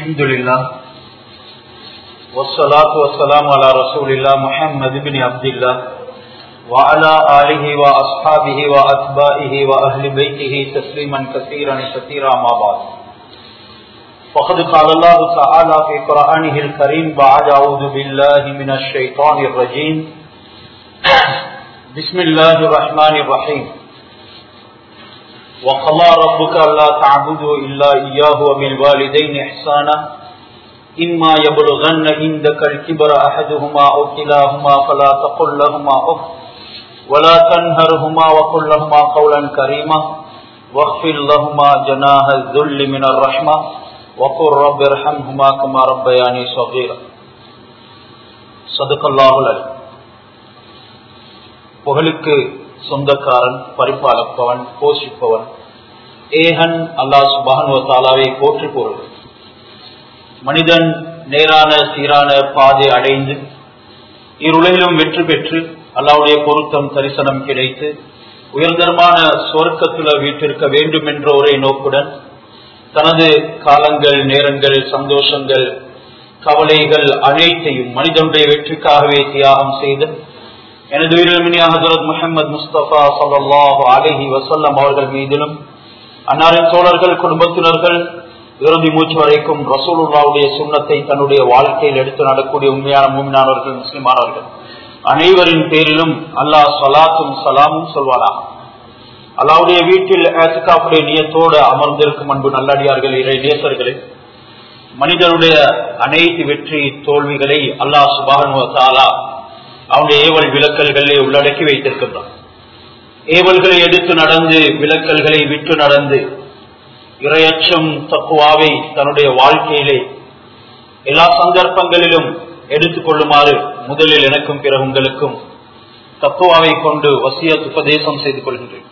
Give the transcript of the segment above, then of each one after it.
الحمد لله والصلاة والسلام على رسول الله محمد بن عبد الله وعلى آله وأصحابه وأتباعه وأهل بيته تسليما كثيرا كثيرا ما بعد فقد قال الله تعالى في قرآنه الكريم بعد أعوذ بالله من الشيطان الرجيم بسم الله الرحمن الرحيم وقضى ربك ألا تعبدوا إلا إياه وبالوالدين إحسانا إما يبلغن عندك الكبر أحدهما أو كلاهما فلا تقل لهما أف ولا تنهرهما وقل لهما قولا كريما واغفر لهما جناح الذل من الرحمة وقل رب ارحمهما كما ربياني صغيرا صدق الله العليم புகழுக்கு சொந்தக்காரன் பரிபாலப்பவன் போஷிப்பவன் ஏகன் அல்லாஹ் சுபானுவ தாலாவை போற்றி பொருள் மனிதன் நேரான சீரான பாதை அடைந்து இருளையிலும் வெற்றி பெற்று அல்லாவுடைய பொருத்தம் தரிசனம் கிடைத்து உயர்தரமான சொர்க்கத்துல வீட்டிருக்க வேண்டும் என்ற ஒரே நோக்குடன் தனது காலங்கள் நேரங்கள் சந்தோஷங்கள் கவலைகள் அனைத்தையும் மனிதனுடைய வெற்றிக்காகவே தியாகம் செய்து எனது உயிரிழமினியா ஹசரத் முகமது முஸ்தபா சல்லாஹு அலஹி வசல்லம் அவர்கள் மீதிலும் அன்னாரின் தோழர்கள் குடும்பத்தினர்கள் இறுதி மூச்சு வரைக்கும் ரசூலுல்லாவுடைய சுண்ணத்தை தன்னுடைய வாழ்க்கையில் எடுத்து நடக்கூடிய உண்மையான மூமினானவர்கள் முஸ்லிமானவர்கள் அனைவரின் பேரிலும் அல்லாஹ் சலாத்தும் சலாமும் சொல்வாரா அல்லாவுடைய வீட்டில் ஏத்துக்காப்புடைய நியத்தோடு அமர்ந்திருக்கும் அன்பு நல்லடியார்கள் இறை நேசர்களே மனிதனுடைய அனைத்து வெற்றி தோல்விகளை அல்லாஹ் சுபானுவத்தாலா அவனுடைய ஏவல் விலக்கல்களை உள்ளடக்கி வைத்திருக்கின்றான் ஏவல்களை எடுத்து நடந்து விலக்கல்களை விட்டு நடந்து இரையச்சம் தக்குவாவை தன்னுடைய வாழ்க்கையிலே எல்லா சந்தர்ப்பங்களிலும் எடுத்துக்கொள்ளுமாறு முதலில் எனக்கும் பிற உங்களுக்கும் தக்குவாவை கொண்டு வசிய உபதேசம் செய்து கொள்கின்றேன்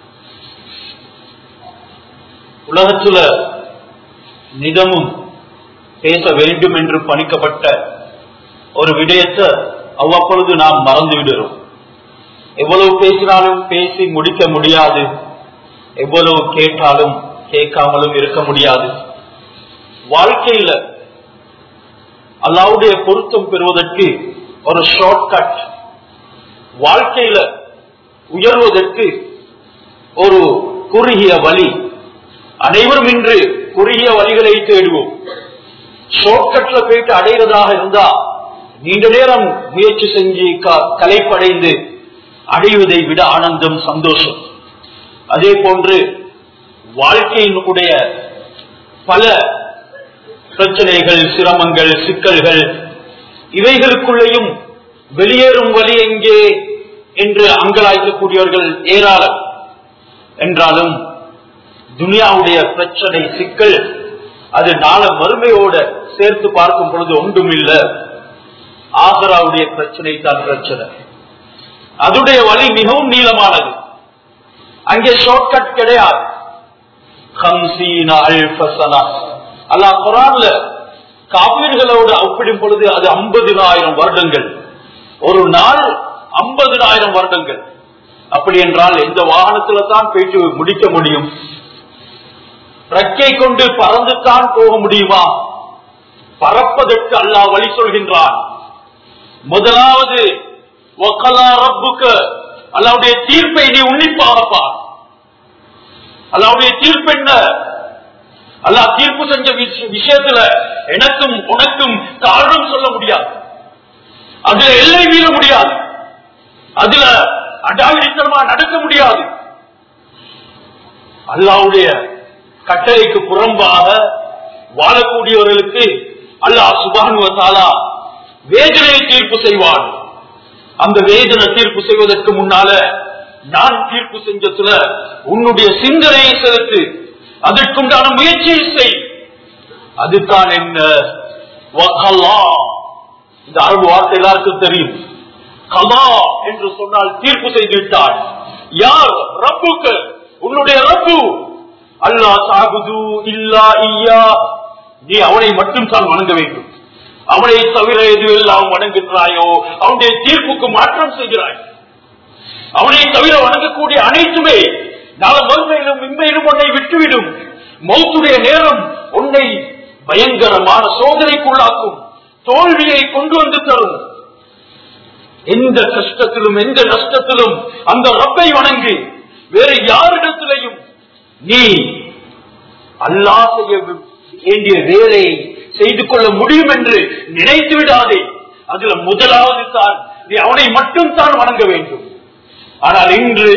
உலகத்துல நிதமும் பேச வேண்டும் என்று பணிக்கப்பட்ட ஒரு விடயத்தை அவ்வப்பொழுது நாம் மறந்து விடுறோம் எவ்வளவு பேசினாலும் பேசி முடிக்க முடியாது எவ்வளவு கேட்டாலும் கேட்காமலும் இருக்க முடியாது வாழ்க்கையில அல்லாவுடைய பொருத்தம் பெறுவதற்கு ஒரு ஷார்ட் கட் வாழ்க்கையில உயர்வதற்கு ஒரு குறுகிய வழி அனைவரும் இன்று குறுகிய வழிகளை தேடுவோம் ஷார்ட்கட்ல போயிட்டு அடைகிறதாக இருந்தா நீண்ட நேரம் முயற்சி செஞ்சு கலைப்படைந்து அடைவதை விட ஆனந்தம் சந்தோஷம் அதே போன்று வாழ்க்கையினுடைய பல பிரச்சனைகள் சிரமங்கள் சிக்கல்கள் இவைகளுக்குள்ளேயும் வெளியேறும் வழி எங்கே என்று அங்கலாய்க்கக்கூடியவர்கள் ஏராளம் என்றாலும் துனியாவுடைய பிரச்சனை சிக்கல் அது நாள மறுமையோட சேர்த்து பார்க்கும் பொழுது ஒன்றும் இல்லை ஆசராவுடைய பிரச்சனை தான் பிரச்சனை அதுடைய வழி மிகவும் நீளமானது அங்கே ஷார்ட்கட் கிடையாது அல்லா குரான்ல காப்பீடுகளோடு ஒப்பிடும் பொழுது அது ஐம்பதினாயிரம் வருடங்கள் ஒரு நாள் ஐம்பதினாயிரம் வருடங்கள் அப்படி என்றால் எந்த வாகனத்துல தான் போயிட்டு முடிக்க முடியும் ரெக்கை கொண்டு பறந்துத்தான் போக முடியுமா பறப்பதற்கு அல்லாஹ் வழி சொல்கின்றான் முதலாவது அல்லாவுடைய தீர்ப்பை நீ உன்னிப்பாக பார் அல்லாவுடைய தீர்ப்பு என்ன அல்லாஹ் தீர்ப்பு செஞ்ச விஷயத்துல எனக்கும் உனக்கும் காரணம் சொல்ல முடியாது அதுல எல்லை மீற முடியாது அதுல அடாவிடித்தனமா நடக்க முடியாது அல்லாவுடைய கட்டளைக்கு புறம்பாக வாழக்கூடியவர்களுக்கு அல்லாஹ் சுபானுவத்தாலா வேதனை தீர்ப்பு செய்வான் அந்த வேதனை தீர்ப்பு செய்வதற்கு முன்னால நான் தீர்ப்பு செஞ்சதுல உன்னுடைய சிந்தனையை செலுத்து அதற்குண்டான முயற்சியை செய் அதுதான் என்ன இந்த அரபு வார்த்தை எல்லாருக்கும் தெரியும் கலா என்று சொன்னால் தீர்ப்பு செய்து விட்டான் யார் ரப்புக்கு உன்னுடைய ரப்பு அல்லா சாகுது இல்லா ஐயா நீ அவனை மட்டும் தான் வணங்க வேண்டும் அவனை தவிர எதுவெல்லாம் வணங்குகிறாயோ அவனுடைய தீர்ப்புக்கு மாற்றம் செய்கிறாய் அவனை தவிர வணங்கக்கூடிய அனைத்துமே நாள மறுமையிலும் இன்மையிலும் உன்னை விட்டுவிடும் மௌத்துடைய நேரம் உன்னை பயங்கரமான சோதனைக்குள்ளாக்கும் தோல்வியை கொண்டு வந்து தரும் எந்த கஷ்டத்திலும் எந்த நஷ்டத்திலும் அந்த ரப்பை வணங்கு வேறு யாரிடத்திலையும் நீ அல்லாஹ் செய்ய வேண்டிய வேலையை செய்து கொள்ள முடியும் என்று நினைத்து விடாதே அதுல முதலாவது தான் நீ அவனை மட்டும் தான் வணங்க வேண்டும் ஆனால் இன்று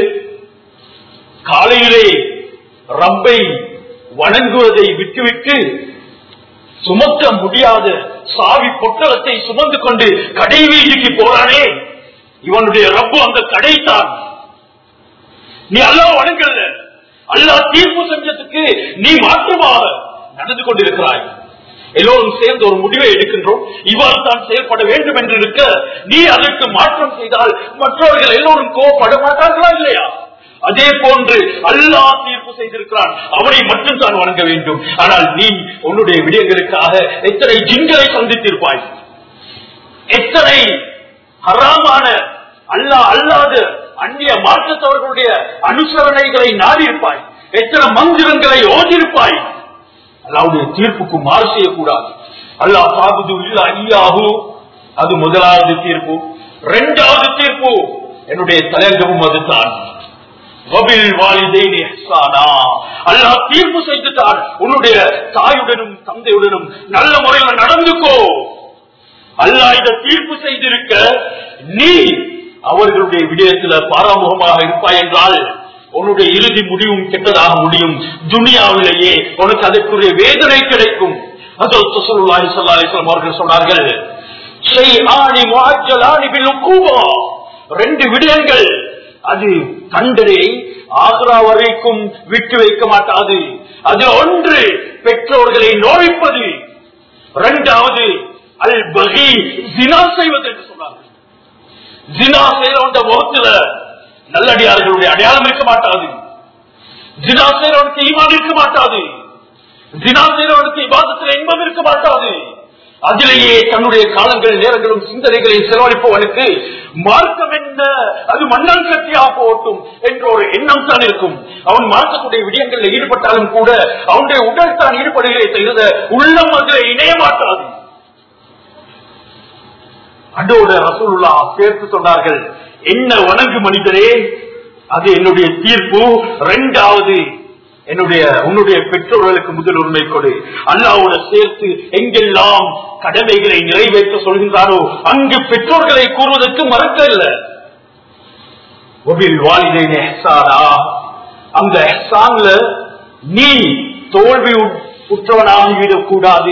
காலையிலே ரப்பை வணங்குவதை விட்டுவிட்டு சுமக்க முடியாத சாவி பொட்டலத்தை சுமந்து கொண்டு கடை வீதிக்கு போறானே இவனுடைய ரப்பு அந்த கடைத்தான் நீ அல்லாஹ் வணங்கல அல்லாஹ் தீர்ப்பு செஞ்சதுக்கு நீ மாற்றமாக நடந்து கொண்டிருக்கிறாய் எல்லோரும் சேர்ந்து ஒரு முடிவை எடுக்கின்றோம் இவ்வாறு தான் செயல்பட வேண்டும் என்று இருக்க நீ அதற்கு மாற்றம் செய்தால் மற்றவர்கள் எல்லோரும் கோவப்பட மாட்டார்களா இல்லையா அதே போன்று அல்லாஹ் தீர்ப்பு செய்திருக்கிறான் அவனை மட்டும் தான் வணங்க வேண்டும் ஆனால் நீ உன்னுடைய விடயங்களுக்காக எத்தனை ஜின்களை சந்தித்திருப்பாய் எத்தனை ஹராமான அல்லாஹ் அல்லாத அந்நிய மாற்றத்தவர்களுடைய அனுசரணைகளை நாடியிருப்பாய் எத்தனை மந்திரங்களை ஓதிருப்பாய் அல்லாவுடைய தீர்ப்புக்கு மாறு செய்யக்கூடாது அல்லாஹ் சாகுது இல்ல ஐயாஹு அது முதலாவது தீர்ப்பு இரண்டாவது தீர்ப்பு என்னுடைய தலையங்கமும் அதுதான் வபில் வாலிதைன் இஹ்சானா. அல்லாஹ் தீர்ப்பு செய்துட்டான் உன்னுடைய தாயுடனும் தந்தையுடனும் நல்ல முறையில் நடந்துக்கோ அல்லாஹ் இதை தீர்ப்பு செய்திருக்க நீ அவர்களுடைய விடயத்துல பாராமுகமாக இருப்பாய் என்றால் உன்னுடைய இறுதி முடிவும் கெட்டதாக முடியும் துனியாவிலேயே உனக்கு அதற்குரிய வேதனை கிடைக்கும் அதற்கு ரசூலுல்லாஹி ஸல்லல்லாஹு அலைஹி வஸல்லம் அவர்கள் சொன்னார்கள் ஷைஆனி முஅஜ்ஜலானி பில் உக்கூபா ரெண்டு விடயங்கள் அது தண்டனை ஆக்ரா வரைக்கும் விட்டு வைக்க மாட்டாது அது ஒன்று பெற்றோர்களை நோய்ப்பது இரண்டாவது அல் பகி ஜினா செய்வது என்று சொன்னார்கள் ஜினா செய்யறவன் முகத்துல நல்லடியார்களுடைய அடையாளம் இருக்க மாட்டாது ஜினா செய்யறவனுக்கு ஈமான் இருக்க மாட்டாது ஜினா செய்யறவனுக்கு இபாதத்தில் இன்பம் இருக்க மாட்டாது அதிலேயே தன்னுடைய காலங்கள் நேரங்களும் சிந்தனைகளை செலவழிப்பவனுக்கு மார்க்கம் என்ன அது மன்னன் சக்தியா போட்டும் என்ற ஒரு எண்ணம் தான் இருக்கும் அவன் மார்க்கக்கூடிய விடயங்களில் ஈடுபட்டாலும் கூட அவனுடைய உடல் தான் ஈடுபடுகிறே தவிர உள்ளம் அதில் இணைய மாட்டாது அண்டோட ரசூலுல்லா சேர்த்து சொன்னார்கள் என்ன வணங்கு மனிதரே அது என்னுடைய தீர்ப்பு இரண்டாவது என்னுடைய உன்னுடைய பெற்றோர்களுக்கு முதல் உரிமை கொடு அல்லாவோட சேர்த்து எங்கெல்லாம் கடமைகளை நிறைவேற்ற சொல்கின்றாரோ அங்கு பெற்றோர்களை கூறுவதற்கு மறக்க இல்லை ஒபில் வாலிதைன் எஹ்சானா அந்த எஹ்சான்ல நீ தோல்வி உட்- உற்றவனாகிவிடக் கூடாது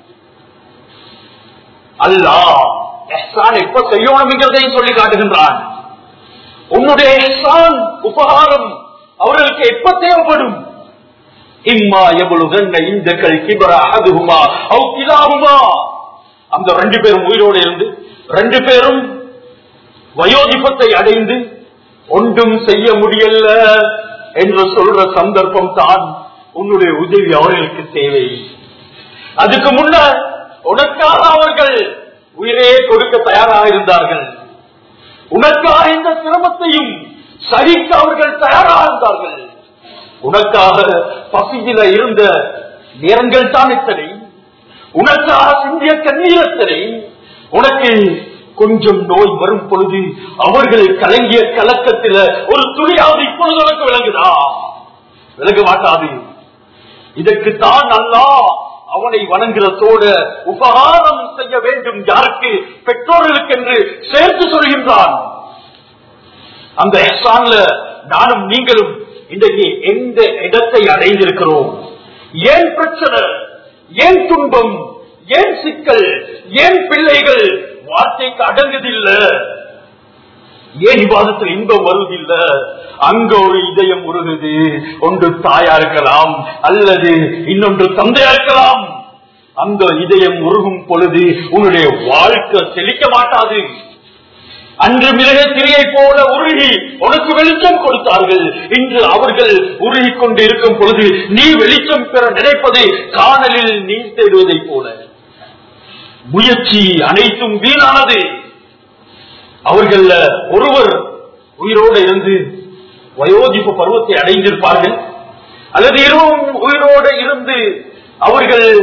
அல்லாஹ் எஹ்சான் எப்ப செய்யணுங்கிறதையும் சொல்லி காட்டுகின்றான் உன்னுடைய எஹ்சான் உபகாரம் அவர்களுக்கு எப்ப தேவைப்படும் இம்மா எவ்வளவு இந்த கல் கிபர அகதுகுமா அவு கிலாகுமா அந்த ரெண்டு பேரும் உயிரோடு இருந்து ரெண்டு பேரும் வயோதிபத்தை அடைந்து ஒன்றும் செய்ய முடியல என்று சொல்ற சந்தர்ப்பம் தான் உன்னுடைய உதவி அவர்களுக்கு தேவை அதுக்கு முன்னர் உனக்காக அவர்கள் உயிரே கொடுக்க தயாராக இருந்தார்கள் உனக்காக இந்த சிரமத்தையும் சகிக்க அவர்கள் தயாராக இருந்தார்கள் உனக்காக பசியில இருந்த நேரங்கள் தான் எத்தனை உனக்காக சிந்திய கண்ணீர் எத்தனை உனக்கு கொஞ்சம் நோய் வரும் பொழுது அவர்கள் கலங்கிய கலக்கத்தில ஒரு துளியாவது இப்பொழுது உனக்கு விளங்குதா விளங்க மாட்டாது இதற்குத்தான் அல்லா அவனை வணங்குறதோடு உபகாரம் செய்ய வேண்டும் யாருக்கு பெற்றோர்களுக்கு என்று சேர்த்து சொல்கின்றான் அந்த எஹ்சான்ல நானும் நீங்களும் இன்றைக்கு எந்த இடத்தை அடைந்திருக்கிறோம் ஏன் பிரச்சனை ஏன் துன்பம் ஏன் சிக்கல் ஏன் பிள்ளைகள் வார்த்தைக்கு அடங்குதில்லை ஏன் விவாதத்தில் இன்பம் வருவதில்ல அங்க ஒரு இதயம் உருகுது ஒன்று தாயா இருக்கலாம் அல்லது இன்னொன்று தந்தையா இருக்கலாம் அந்த இதயம் உருகும் பொழுது உன்னுடைய வாழ்க்கை செழிக்க மாட்டாது அன்று மிருக திரியை போல உருகி உனக்கு வெளிச்சம் கொடுத்தார்கள் இன்று அவர்கள் உருகி கொண்டு இருக்கும் பொழுது நீ வெளிச்சம் பெற நினைப்பது காணலில் நீர் தேடுவதைப் போல முயற்சி அனைத்தும் வீணானது அவர்கள் ஒருவர் உயிரோடு இருந்து வயோதிப்பு பருவத்தை அடைந்திருப்பார்கள் அல்லது இருவரும் உயிரோடு இருந்து அவர்கள்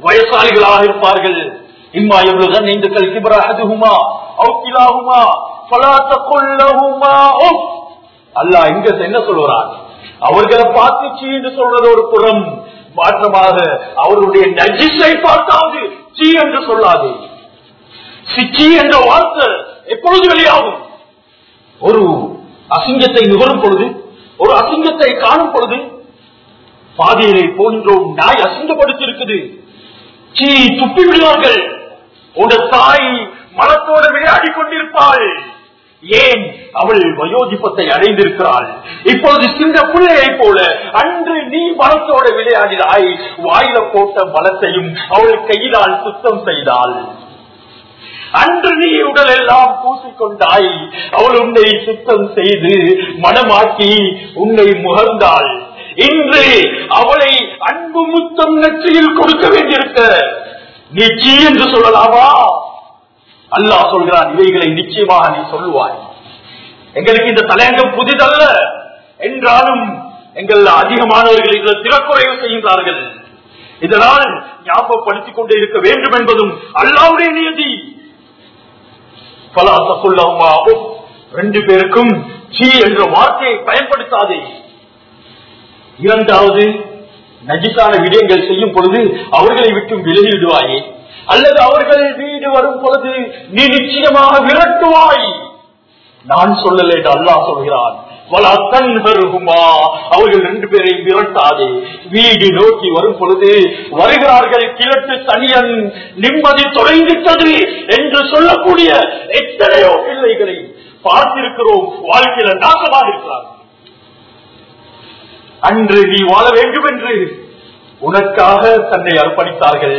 வயசாளிகளாக இருப்பார்கள் இம்மா எவ்வளவு இந்த கல்கிபர அதுகுமா அவுக்கிலாகுமா பலாத்த கொள்ளகுமா அல்லாஹ் இங்க என்ன சொல்கிறான் அவர்களை பார்த்து சீ என்று சொல்றது ஒரு புறம் மாற்றமாக அவர்களுடைய நஜிஸை பார்த்தாவது சீ என்று சொல்லாது சிச்சி என்ற வார்த்தை எப்பொழுது வெளியாகும் ஒரு அசிங்கத்தை நுகரும் பொழுது ஒரு அசிங்கத்தை காணும் பொழுது பாதியிலே போன்றோம் நாய் அசிங்கப்படுத்தி சீ துப்பி விடுவார்கள் உங்க தாய் மனத்தோடு விளையாடி கொண்டிருப்பாள் ஏன் அவள் வயோதிபத்தை அடைந்திருக்கிறாள் இப்பொழுது சின்ன பிள்ளையை போல அன்று நீ மனத்தோட விளையாடினாய் வாயில போட்ட மலத்தையும் அவள் கையிலால் சுத்தம் செய்தாள் அன்று நீ உடல் எல்லாம் பூசிக்கொண்டாய் அவள் உன்னை சுத்தம் செய்து மனமாக்கி உன்னை முகர்ந்தாள் இன்று அவளை அன்பு முத்தம் நெற்றியில் கொடுக்க வேண்டியிருக்க நீ சீ என்று சொல்லலாமா அல்லாஹ் சொல்கிறான் இவைகளை நிச்சயமாக நீ சொல்லுவாய் எங்களுக்கு இந்த தலையங்கம் புதிதல்ல என்றாலும் எங்கள் அதிகமானவர்கள் இதில் திறக்குறைவு செய்கின்றார்கள் இதனால் ஞாபகப்படுத்திக் கொண்டே இருக்க வேண்டும் என்பதும் அல்லாவுடைய நியதி பலாசக்குள்ளவுமா ரெண்டு பேருக்கும் சீ என்ற வார்த்தையை பயன்படுத்தாதே இரண்டாவது நஜிசான விடயங்கள் செய்யும் பொழுது அவர்களை விட்டு விலகிவிடுவாயே அல்லது அவர்கள் வீடு வரும் பொழுது நீ நிச்சயமாக விரட்டுவாய் நான் சொல்லல என்று அல்லாஹ் சொல்கிறான் அவர்கள் ரெண்டு பேரையும் விரட்டாதே வீடு நோக்கி வரும் பொழுது வருகிறார்கள் கிழட்டு தனியன் நிம்மதி தொலைந்துட்டது என்று சொல்லக்கூடிய எத்தனையோ பிள்ளைகளை பார்த்திருக்கிறோம் வாழ்க்கையில நாசமாக இருக்கிறார்கள் அன்று நீ வாழ வேண்டும் என்று உனக்காக தன்னை அர்ப்பணித்தார்கள்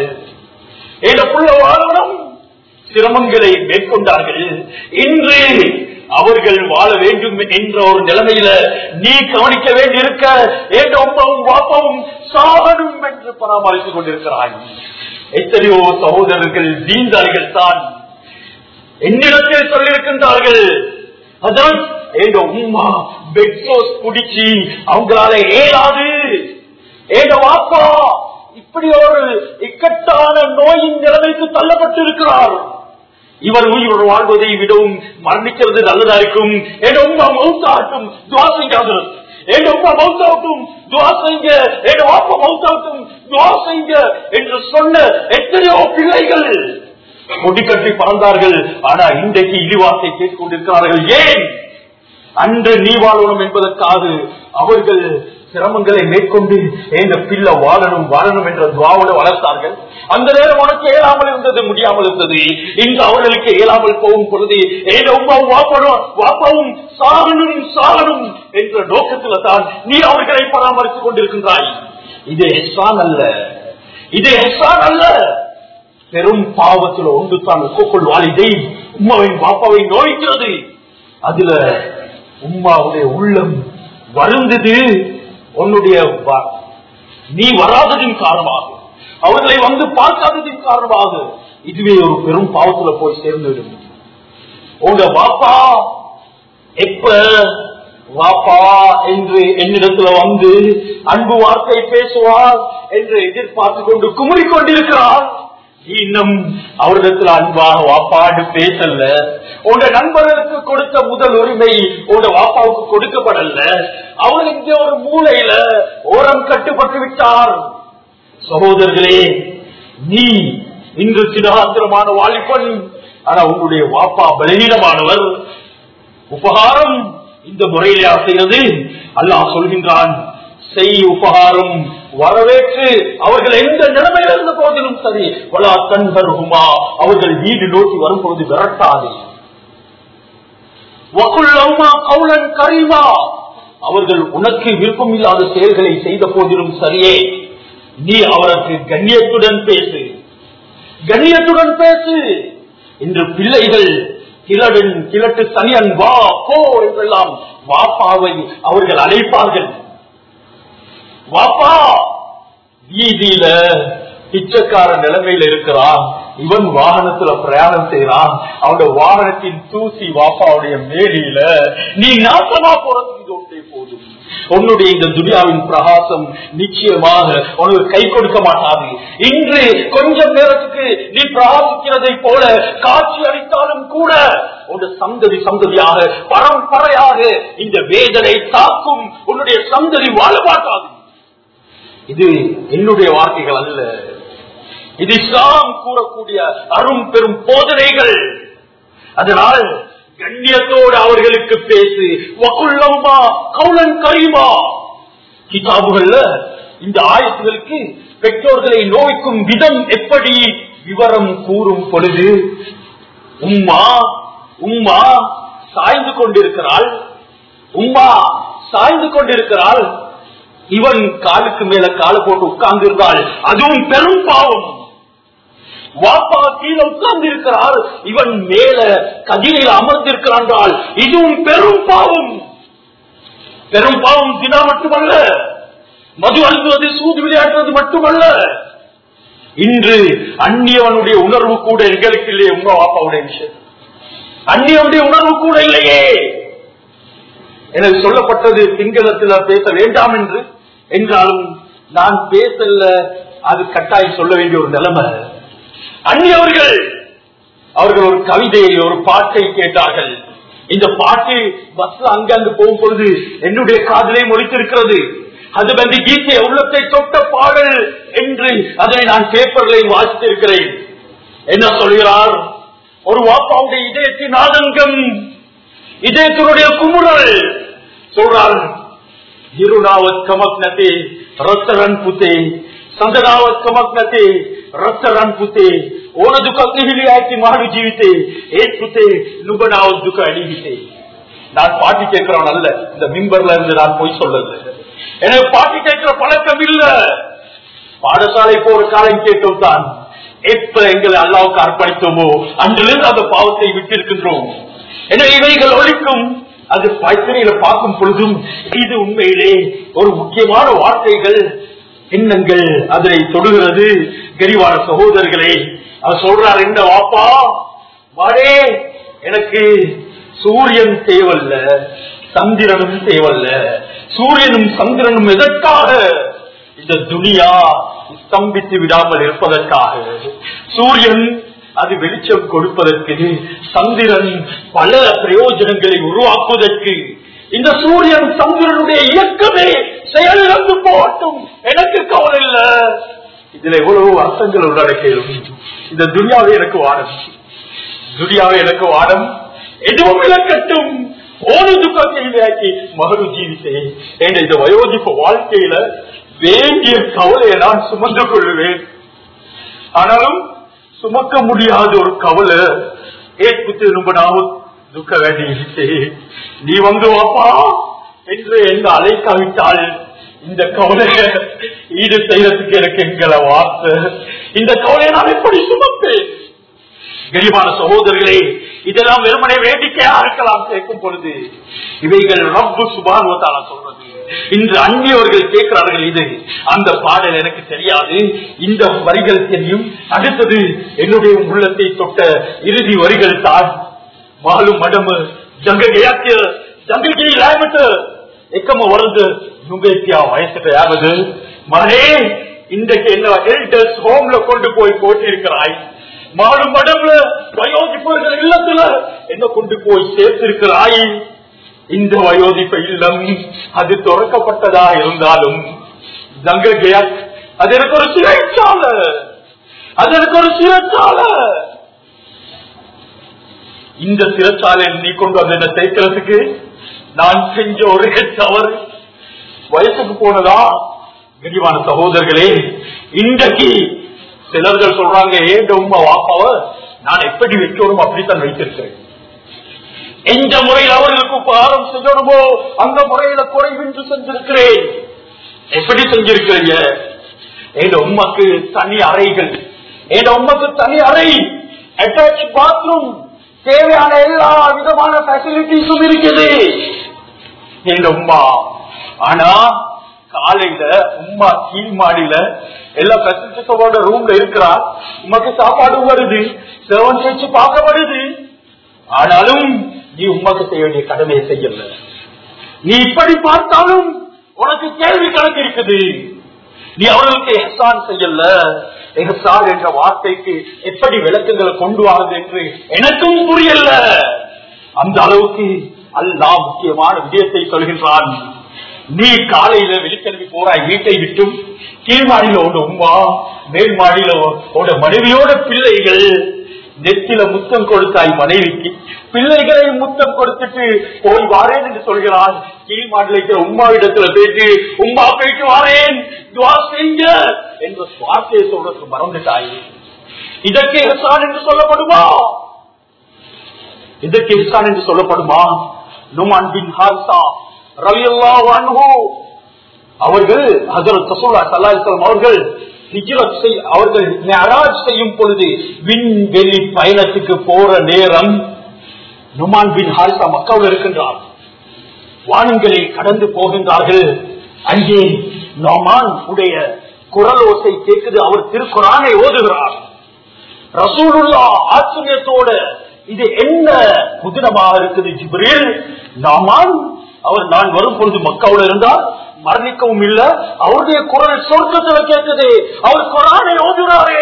புள்ள வாழணும் சிரமங்களை மேற்கொண்டார்கள் இன்று அவர்கள் வாழ வேண்டும் என்ற ஒரு நிலைமையில நீ கவனிக்க வேண்டியிருக்க என் அம்மாவும் வாப்பாவும் சாகணும் என்று பராமரித்துக் கொண்டிருக்கிறாய் எத்தனையோ சகோதரர்கள் தீந்தார்கள் தான் என்னிடத்தில் சொல்லியிருக்கின்றார்கள் அதான் எங்க உமா பெட்ரோஸ் குடிச்சு அவங்களால ஏறாது எங்க வாப்பா இப்படி ஒரு இக்கட்டான நோயின் நிலைமைக்கு தள்ளப்பட்டிருக்கிறார் இவர் உயிர் வாழ்வதை விடவும் மரணிக்கிறது நல்லதா இருக்கும் என் உமா மவுத்தாட்டும் துவாசைக்காக என் உமா மவுத்தாட்டும் துவாசைங்க என் வாப்பா மவுத்தாட்டும் துவாசைங்க என்று சொன்ன எத்தனையோ பிள்ளைகள் முடிக்கட்டி பறந்தார்கள் ஆனா இன்றைக்கு இழிவாசை கேட்டுக் கொண்டிருக்கிறார்கள் ஏன் அன்று நீ வாழணும் என்பதற்காக அவர்கள் சிரமங்களை மேற்கொண்டு இந்த பிள்ளை வாழணும் வாழணும் என்ற துவாவோடு வளர்த்தார்கள் அந்த நேரம் உனக்கு இயலாமல் இருந்தது முடியாமல் இருந்தது இன்று அவர்களுக்கு இயலாமல் போகும் பொழுது ஏன் உமாவும் வாப்பனும் வாப்பாவும் சாகணும் சாகணும் என்ற நோக்கத்தில் தான் நீ அவர்களை பராமரித்துக் கொண்டிருக்கின்றாய் இது ஹெஸ்ஸான் அல்ல இது ஹெஸ்ஸான் அல்ல பெரும் பாவத்தில் ஒன்று தான் கூக்குள் வாலிதை உமாவின் பாப்பாவை நோய்க்கிறது அதுல உம்மாவுடைய உள்ளம் வருந்தது உன்னுடைய வ- நீ வராததின் காரணமாக அவர்களை வந்து பார்க்காததின் காரணமாக இதுவே ஒரு பெரும் பாவத்துல போய் சேர்ந்துவிடும் உங்க பாப்பா எப்ப வாப்பா என்று என்னிடத்துல வந்து அன்பு வார்த்தை பேசுவார் என்று எதிர்பார்த்து கொண்டு குமுறிக் கொண்டிருக்கிறார் நீ இன்னும் அவரிடத்துல அன்பாக வாப்பாடு பேசல உங்க நண்பர்களுக்கு கொடுத்த முதல் உரிமை உங்க வாப்பாவுக்கு கொடுக்கப்படல அவர் இங்க ஒரு மூலையில ஓரம் கட்டுப்பட்டு விட்டார் சகோதரர்களே நீ இன்று சிதாந்திரமான வாலிபன் ஆனா உங்களுடைய வாப்பா பலவீனமானவர் உபகாரம் இந்த முறையிலே செய்வது அல்லாஹ் சொல்கின்றான் செய் உபகாரம் வரவேற்று அவர்கள் எந்த நிலைமையில் இருந்த போதிலும் சரி வலா தன்பருகுமா அவர்கள் வீடு நோக்கி வரும்போது விரட்டாதே வகுல்லவுமா கவுலன் கரீமா அவர்கள் உனக்கு விருப்பம் இல்லாத செயல்களை செய்த போதிலும் சரியே நீ அவருக்கு கண்ணியத்துடன் பேசு கண்ணியத்துடன் பேசு இன்று பிள்ளைகள் கிழடன் கிழட்டு தனியன் வா போ என்றெல்லாம் வாப்பாவை அவர்கள் அழைப்பார்கள் வாப்பா வீதியில பிச்சைக்கார நிலைமையில இருக்கிறான் இவன் வாகனத்துல பிரயாணம் செய்யறான் அவனுடைய வாகனத்தின் தூசி வாப்பாவுடைய மேலியில நீ நாசமா போறதுக்கு இது ஒன்றே போதும் உன்னுடைய இந்த துனியாவின் பிரகாசம் நிச்சயமாக உனக்கு கை கொடுக்க மாட்டாது இன்று கொஞ்சம் நேரத்துக்கு நீ பிரகாசிக்கிறதை போல காட்சி அளித்தாலும் கூட உன்னுடைய சந்ததி சந்ததியாக பரம்பரையாக இந்த வேதனை தாக்கும் உன்னுடைய சந்ததி வாழ மாட்டாது இது என்னுடைய வார்த்தைகள் அல்ல இது இஸ்லாம் கூறக்கூடிய அரும் பெரும் போதனைகள் அதனால் கண்ணியத்தோடு அவர்களுக்கு பேசு வகுல்லமா கவுலன் கரிமா கிதாபுகள்ல இந்த ஆயத்துகளுக்கு பெற்றோர்களை நோய்க்கும் விதம் எப்படி விவரம் கூறும் பொழுது உம்மா உம்மா சாய்ந்து கொண்டிருக்கிறாள் உம்மா சாய்ந்து கொண்டிருக்கிறாள் இவன் காலுக்கு மேல காலை போட்டு உட்கார்ந்து இருந்தால் அதுவும் பெரும் பாவம் வாப்பா கீழே உட்கார்ந்து இருக்கிறார் இவன் மேல கதிரையில் அமர்ந்திருக்கிறான் இதுவும் பெரும் பாவம் பெரும் பாவம் தினா மட்டுமல்ல மது அழுந்துவது சூது விளையாடுவது மட்டுமல்ல இன்று அந்நியவனுடைய உணர்வு கூட எங்களுக்கு இல்லையே உங்க வாப்பாவுடைய விஷயம் அந்நியனுடைய உணர்வு கூட இல்லையே எனக்கு சொல்லப்பட்டது சிங்களத்துல பேச வேண்டாம் என்று என்றாலும் நான் பேசல அது கட்டாயம் சொல்ல வேண்டிய ஒரு நிலைமை அந்நியவர்கள் அவர்கள் ஒரு கவிதையை ஒரு பாட்டை கேட்டார்கள் இந்த பாட்டு பஸ் அங்கங்கு போகும் பொழுது என்னுடைய காதலை மொழித்திருக்கிறது அது வந்து கீதைய உள்ளத்தை தொட்ட பாடல் என்று அதை நான் பேப்பர்களில் வாசித்திருக்கிறேன் என்ன சொல்கிறார் ஒரு வாப்பாவுடைய இதயத்தின் ஆதங்கம் இதயத்தினுடைய குமுறல் சொல்றார் இருநாவத் கமக்னதே ரத்தரன் புத்தே ಸಂದನಾವತ್ ಕಮಕ್ನತೆ ರಕ್ತರನ್ ಪುತೆ ಓನದು ಕಕ್ಕಿಹಿಲಿ ಆಯ್ತಿ ಮಾಡು ಜೀವಿತೆ ಏನ್ ಪುತೆ ನುಬನಾವத் துக்க அழிவித்தே நான் பாட்டி கேட்கிறவன் அல்ல இந்த மிம்பர்ல இருந்து நான் போய் சொல்லல எனக்கு பாட்டி கேட்கிற பழக்கம் இல்ல பாடசாலை போற காலம் கேட்டோம் தான் எப்ப எங்களை அல்லாவுக்கு அர்ப்பணித்தோமோ அன்றிலிருந்து அந்த பாவத்தை விட்டிருக்கின்றோம் எனவே இவைகள் ஒழிக்கும் அது பத்திரையில பார்க்கும் பொழுதும் இது உண்மையிலே ஒரு முக்கியமான வார்த்தைகள் எண்ணங்கள் அதனை தொடுகிறது கரிவான சகோதரர்களே அவர் சொல்றார் என்ன வாப்பா மாடே எனக்கு சூரியன் தேவல்ல சந்திரனும் தேவல்ல சூரியனும் சந்திரனும் எதற்காக இந்த துனியா ஸ்தம்பித்து விடாமல் இருப்பதற்காக சூரியன் அது வெளிச்சம் கொடுப்பதற்கு சந்திரன் பல பிரயோஜனங்களை உருவாக்குவதற்கு இந்த சூரியன் சந்திரனுடைய இயக்கமே செயலிழந்து போகட்டும் எனக்கு கவலை இல்ல இதுல எவ்வளவு அர்த்தங்கள் உள்ளடக்கியும் இந்த துனியாவை எனக்கு வாடம் துனியாவை எனக்கு வாடம் எதுவும் இழக்கட்டும் ஓடு துக்கத்தை மகடு ஜீவித்தேன் என்ற இந்த வயோதிப்பு வாழ்க்கையில வேண்டிய கவலையை நான் சுமந்து கொள்வேன் ஆனாலும் சுமக்க முடியாத ஒரு கவலை ஏற்புத்து ரொம்ப நாவும் துக்க வேண்டி நீ வந்து வாப்பா என்று எங்க அழைக்காவிட்டால் இந்த கவலைய ஈடு செய்யறதுக்கு எனக்கு எங்களை வார்த்தை இந்த கவலையை நான் எப்படி சுமப்பேன் கரிமான சகோதரர்களே இதெல்லாம் வெறுமனே வேடிக்கையா இருக்கலாம் கேட்கும் பொழுது இவைகள் ரப்பு சுபானுவத்தால சொல்றது இன்று அந்நியவர்கள் கேட்கிறார்கள் இது அந்த பாடல் எனக்கு தெரியாது இந்த வரிகள் தெரியும் அடுத்தது என்னுடைய உள்ளத்தை தொட்ட இறுதி வரிகள் தான் மாலும் மடமு ஜங்ககையாக்கிய ஜங்ககை லாயமட்டு එකම වරද නුඹේ කියා වයසට යාවද மகனே இன்றைக்கு என்ன எல்டர்ஸ் ஹோம்ல கொண்டு போய் போட்டிருக்கிறாய் மாடும் மடம்ல வயோதிப்பவர்கள் இல்லத்துல என்ன கொண்டு போய் சேர்த்திருக்கிறாய் இந்த வயோதிப்ப இல்லம் அது துறக்கப்பட்டதா இருந்தாலும் ஜங்ககையா அது எனக்கு ஒரு சிறைச்சாலை அது எனக்கு ஒரு சிறைச்சாலை இந்த சிறைச்சாலையில் நீ கொண்டு வந்து என்ன சேர்க்கிறதுக்கு நான் செஞ்ச ஒரே தவறு வயசுக்கு போனதா கனிவான சகோதரர்களே இன்றைக்கு சிலர்கள் சொல்றாங்க ஏன் உமா வாப்பாவ நான் எப்படி வைக்கணும் அப்படித்தான் வைத்திருக்கிறேன் எந்த முறையில் அவர்களுக்கு உபகாரம் செய்யணுமோ அந்த முறையில குறைவின்றி செஞ்சிருக்கிறேன் எப்படி செஞ்சிருக்கிறீங்க என் உமக்கு தனி அறைகள் என் உமக்கு தனி அறை அட்டாச் பாத்ரூம் தேவையான எல்லா விதமான பெசிலிட்டிஸும் இருக்குது என் உமா ஆனா காலையில உம்மா கீழ் மாடியில எல்லா பெசிலிட்டிஸோட ரூம்ல இருக்கிறா உமக்கு சாப்பாடு வருது செவன் வச்சு பார்க்கப்படுது ஆனாலும் நீ உமக்கு செய்ய வேண்டிய கடமையை செய்யல நீ இப்படி பார்த்தாலும் உனக்கு கேள்வி கணக்கு இருக்குது நீ அவர்களுக்கு எஹ்சான் செய்யல எஹ்சான் என்ற வார்த்தைக்கு எப்படி விளக்கங்களை கொண்டு வாருது என்று எனக்கும் புரியல அந்த அளவுக்கு அல்லாஹ் முக்கியமான விடயத்தை சொல்கின்றான் நீ காலையில வெளிக்கிழமை போறாய் வீட்டை விட்டும் கீழ் மாடியில உட உமா மேல் மாடியில உட மனைவியோட பிள்ளைகள் நெத்தில முத்தம் கொடுத்தாய் மனைவிக்கு பிள்ளைகளை முத்தம் கொடுத்துட்டு போய் வாரேன் என்று சொல்கிறான் கீழ் மாடில இருக்கிற உமாவிடத்துல போயிட்டு உமா போயிட்டு வாரேன் துவா செய்ய என்ற வார்த்தையை சொல்றதுக்கு மறந்துட்டாய் இதற்கு எஹ்சான் என்று சொல்லப்படுமா இதற்கு எஹ்சான் என்று சொல்லப்படுமா நுமான் பின் ஹாரிசா ரலியல்லாஹு அன்ஹு அவர்கள் ஹஜரத் ரசூலுல்லாஹி ஸல்லல்லாஹு அலைஹி வஸல்லம் அவர்கள் ஹிஜ்ரத் செய் அவர்கள் மிஅராஜ் செய்யும் பொழுது விண்வெளி பயணத்துக்கு போற நேரம் நுமான் பின் ஹாரிசா மக்காவில் இருக்கின்றார் வானங்களை கடந்து போகின்றார்கள் அங்கே நொமான் உடைய குரல் ஓசை கேட்குது அவர் திருக்குறானை ஓதுகிறார் ரசூலுல்லா ஆச்சரியத்தோட இது என்ன புதினமாக இருக்குது ஜிப்ரீல் நாமான் அவர் நான் வரும் பொழுது மக்காவில் இருந்தால் மரணிக்கவும் இல்ல அவருடைய குரல் சொர்க்கத்துல கேட்டது அவர் குரானை ஓதுகிறாரே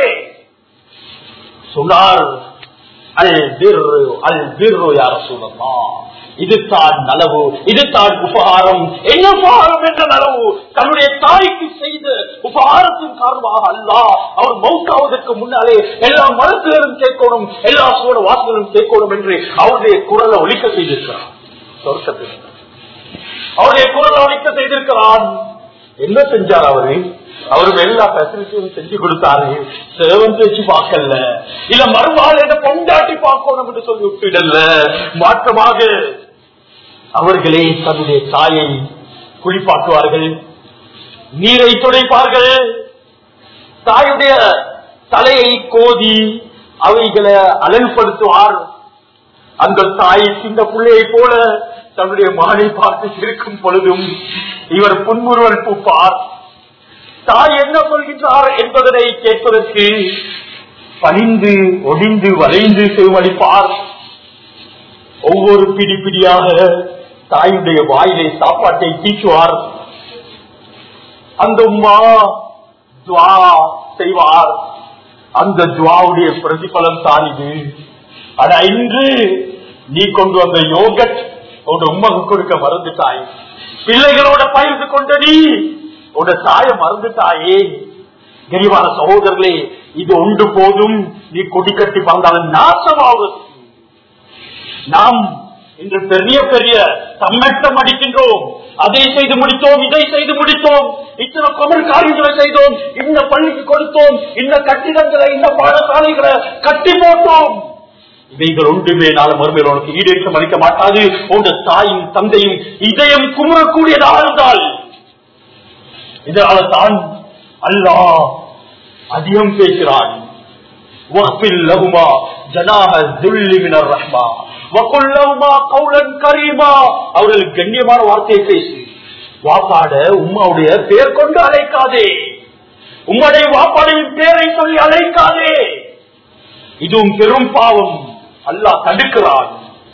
சொன்னார் அல் பிர்ரு அல் பிர்ரு யார சொல்லலாம் இதுதான் நலவு இதுதான் உபகாரம் என்ன உபகாரம் என்ற நலவு தன்னுடைய தாய்க்கு செய்த உபகாரத்தின் காரணமாக அல்ல அவர் மௌத்தாவதற்கு முன்னாலே எல்லா மரத்திலும் கேட்கணும் எல்லா சூழ வாசலும் கேட்கணும் என்று அவருடைய குரலை ஒழிக்க செய்திருக்கிறார் சொர்க்கத்தில் அவருடைய குரலை ஒழிக்க செய்திருக்கிறான் என்ன செஞ்சார் அவரு அவருக்கு எல்லா பெசிலிட்டியும் செஞ்சு கொடுத்தாரு சேவன் வச்சு பார்க்கல இல்ல மறுநாள் என்ன பொண்டாட்டி பார்க்கணும் என்று சொல்லி விட்டுடல மாற்றமாக அவர்களே தன்னுடைய தாயை குளிப்பாட்டுவார்கள் நீரை துடைப்பார்கள் தாயுடைய தலையை கோதி அவைகளை அழகுபடுத்துவார் அந்த தாய் சின்ன பிள்ளையை போல தன்னுடைய மகனை பார்த்து சிரிக்கும் பொழுதும் இவர் புன்முறுவல் பூப்பார் தாய் என்ன சொல்கின்றார் என்பதனை கேட்பதற்கு பணிந்து ஒடிந்து வளைந்து செவமளிப்பார் ஒவ்வொரு பிடி பிடியாக தாயுடைய வாயிலை சாப்பாட்டை தீச்சுவார் அந்த உமா துவா செய்வார் அந்த துவாவுடைய பிரதிபலம் தான் இது ஆனா இன்று நீ கொண்டு வந்த யோகட் உங்க உமக்கு கொடுக்க மறந்துட்டாய் பிள்ளைகளோட பயிர்ந்து கொண்ட நீ உட தாய மறந்துட்டாயே கரிவான சகோதரர்களே இது ஒன்று போதும் நீ கொடி கட்டி வந்தாலும் நாசமாவது நாம் இன்று பெரிய பெரிய தம்மட்டம் அடிக்கின்றோம் அதை செய்து முடித்தோம் இதை செய்து முடித்தோம் இத்தனை கொமர் காரியங்களை செய்தோம் இந்த பள்ளிக்கு கொடுத்தோம் இந்த கட்டிடங்களை இந்த பாடசாலைகளை கட்டி போட்டோம் இவைகள் ஒன்றுமே நாள மறுமையில் உனக்கு ஈடேற்றம் அளிக்க மாட்டாது உங்க தாயும் தந்தையும் இதயம் குமுறக்கூடியதாக இருந்தால் இதனால தான் அல்லாஹ் அதிகம் பேசுகிறான் வஹ்பில் லஹுமா ஜனாஹ ذُلِّ மின الرحمة وقل لهما قولا كريما அவர்கள் கண்ணியமான வார்த்தையை பேசு வாப்பாட உம்மாவுடைய பேர் கொண்டு அழைக்காதே உம்முடைய வாப்பாடையின் பேரை சொல்லி அழைக்காதே இதுவும் பெரும் பாவம் அல்லாஹ் தடுக்கிறான்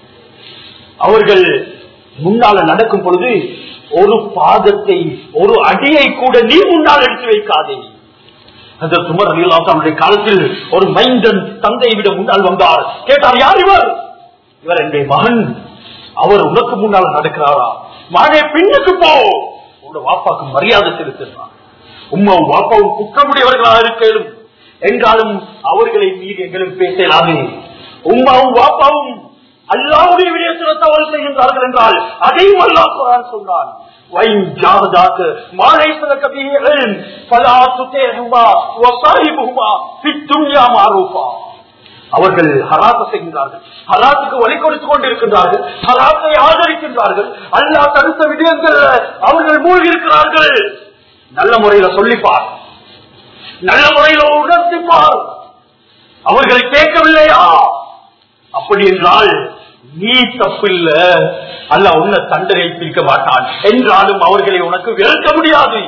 அவர்கள் முன்னால நடக்கும் பொழுது ஒரு பாதத்தை ஒரு அடியை கூட நீ முன்னால் எடுத்து வைக்காதே அந்த துமர் அலிலாசனுடைய காலத்தில் ஒரு மைந்தன் தந்தையை விட முன்னால் வந்தார் கேட்டார் யார் இவர் இவர் என்னுடைய மகன் அவர் உனக்கு முன்னால் நடக்கிறாரா மகனே பின்னுக்கு போ உங்க வாப்பாக்கு மரியாதை செலுத்தினார் உம்மாவும் வாப்பாவும் குற்றமுடையவர்களாக இருக்கலும் என்றாலும் அவர்களை மீது எங்களும் பேசலாமே உம்மாவும் வாப்பாவும் அல்லாவுடைய விடயத்தில் தவறு செய்கின்றார்கள் என்றால் அதையும் அல்லா குரான் சொன்னான் வைன் ஜாததாக மாலை சில கவிகள் பலா சுத்தேகுமா வசாயிபுகுமா பித்துன்யா மாரூபா அவர்கள் ஹராத்த செய்கின்றார்கள் ஹராத்துக்கு வழி கொடுத்துக் கொண்டிருக்கின்றார்கள் ஹராத்தை ஆதரிக்கின்றார்கள் அல்லா தடுத்த விடயங்கள் அவர்கள் மூழ்கி இருக்கிறார்கள் நல்ல முறையில சொல்லிப்பார் நல்ல முறையில உணர்த்திப்பார் அவர்களை கேட்கவில்லையா அப்படி என்றால் நீ தப்பு இல்ல அல்ல உன்னை தண்டனை பிரிக்க மாட்டான் என்றாலும் அவர்களை உனக்கு விளக்க முடியாது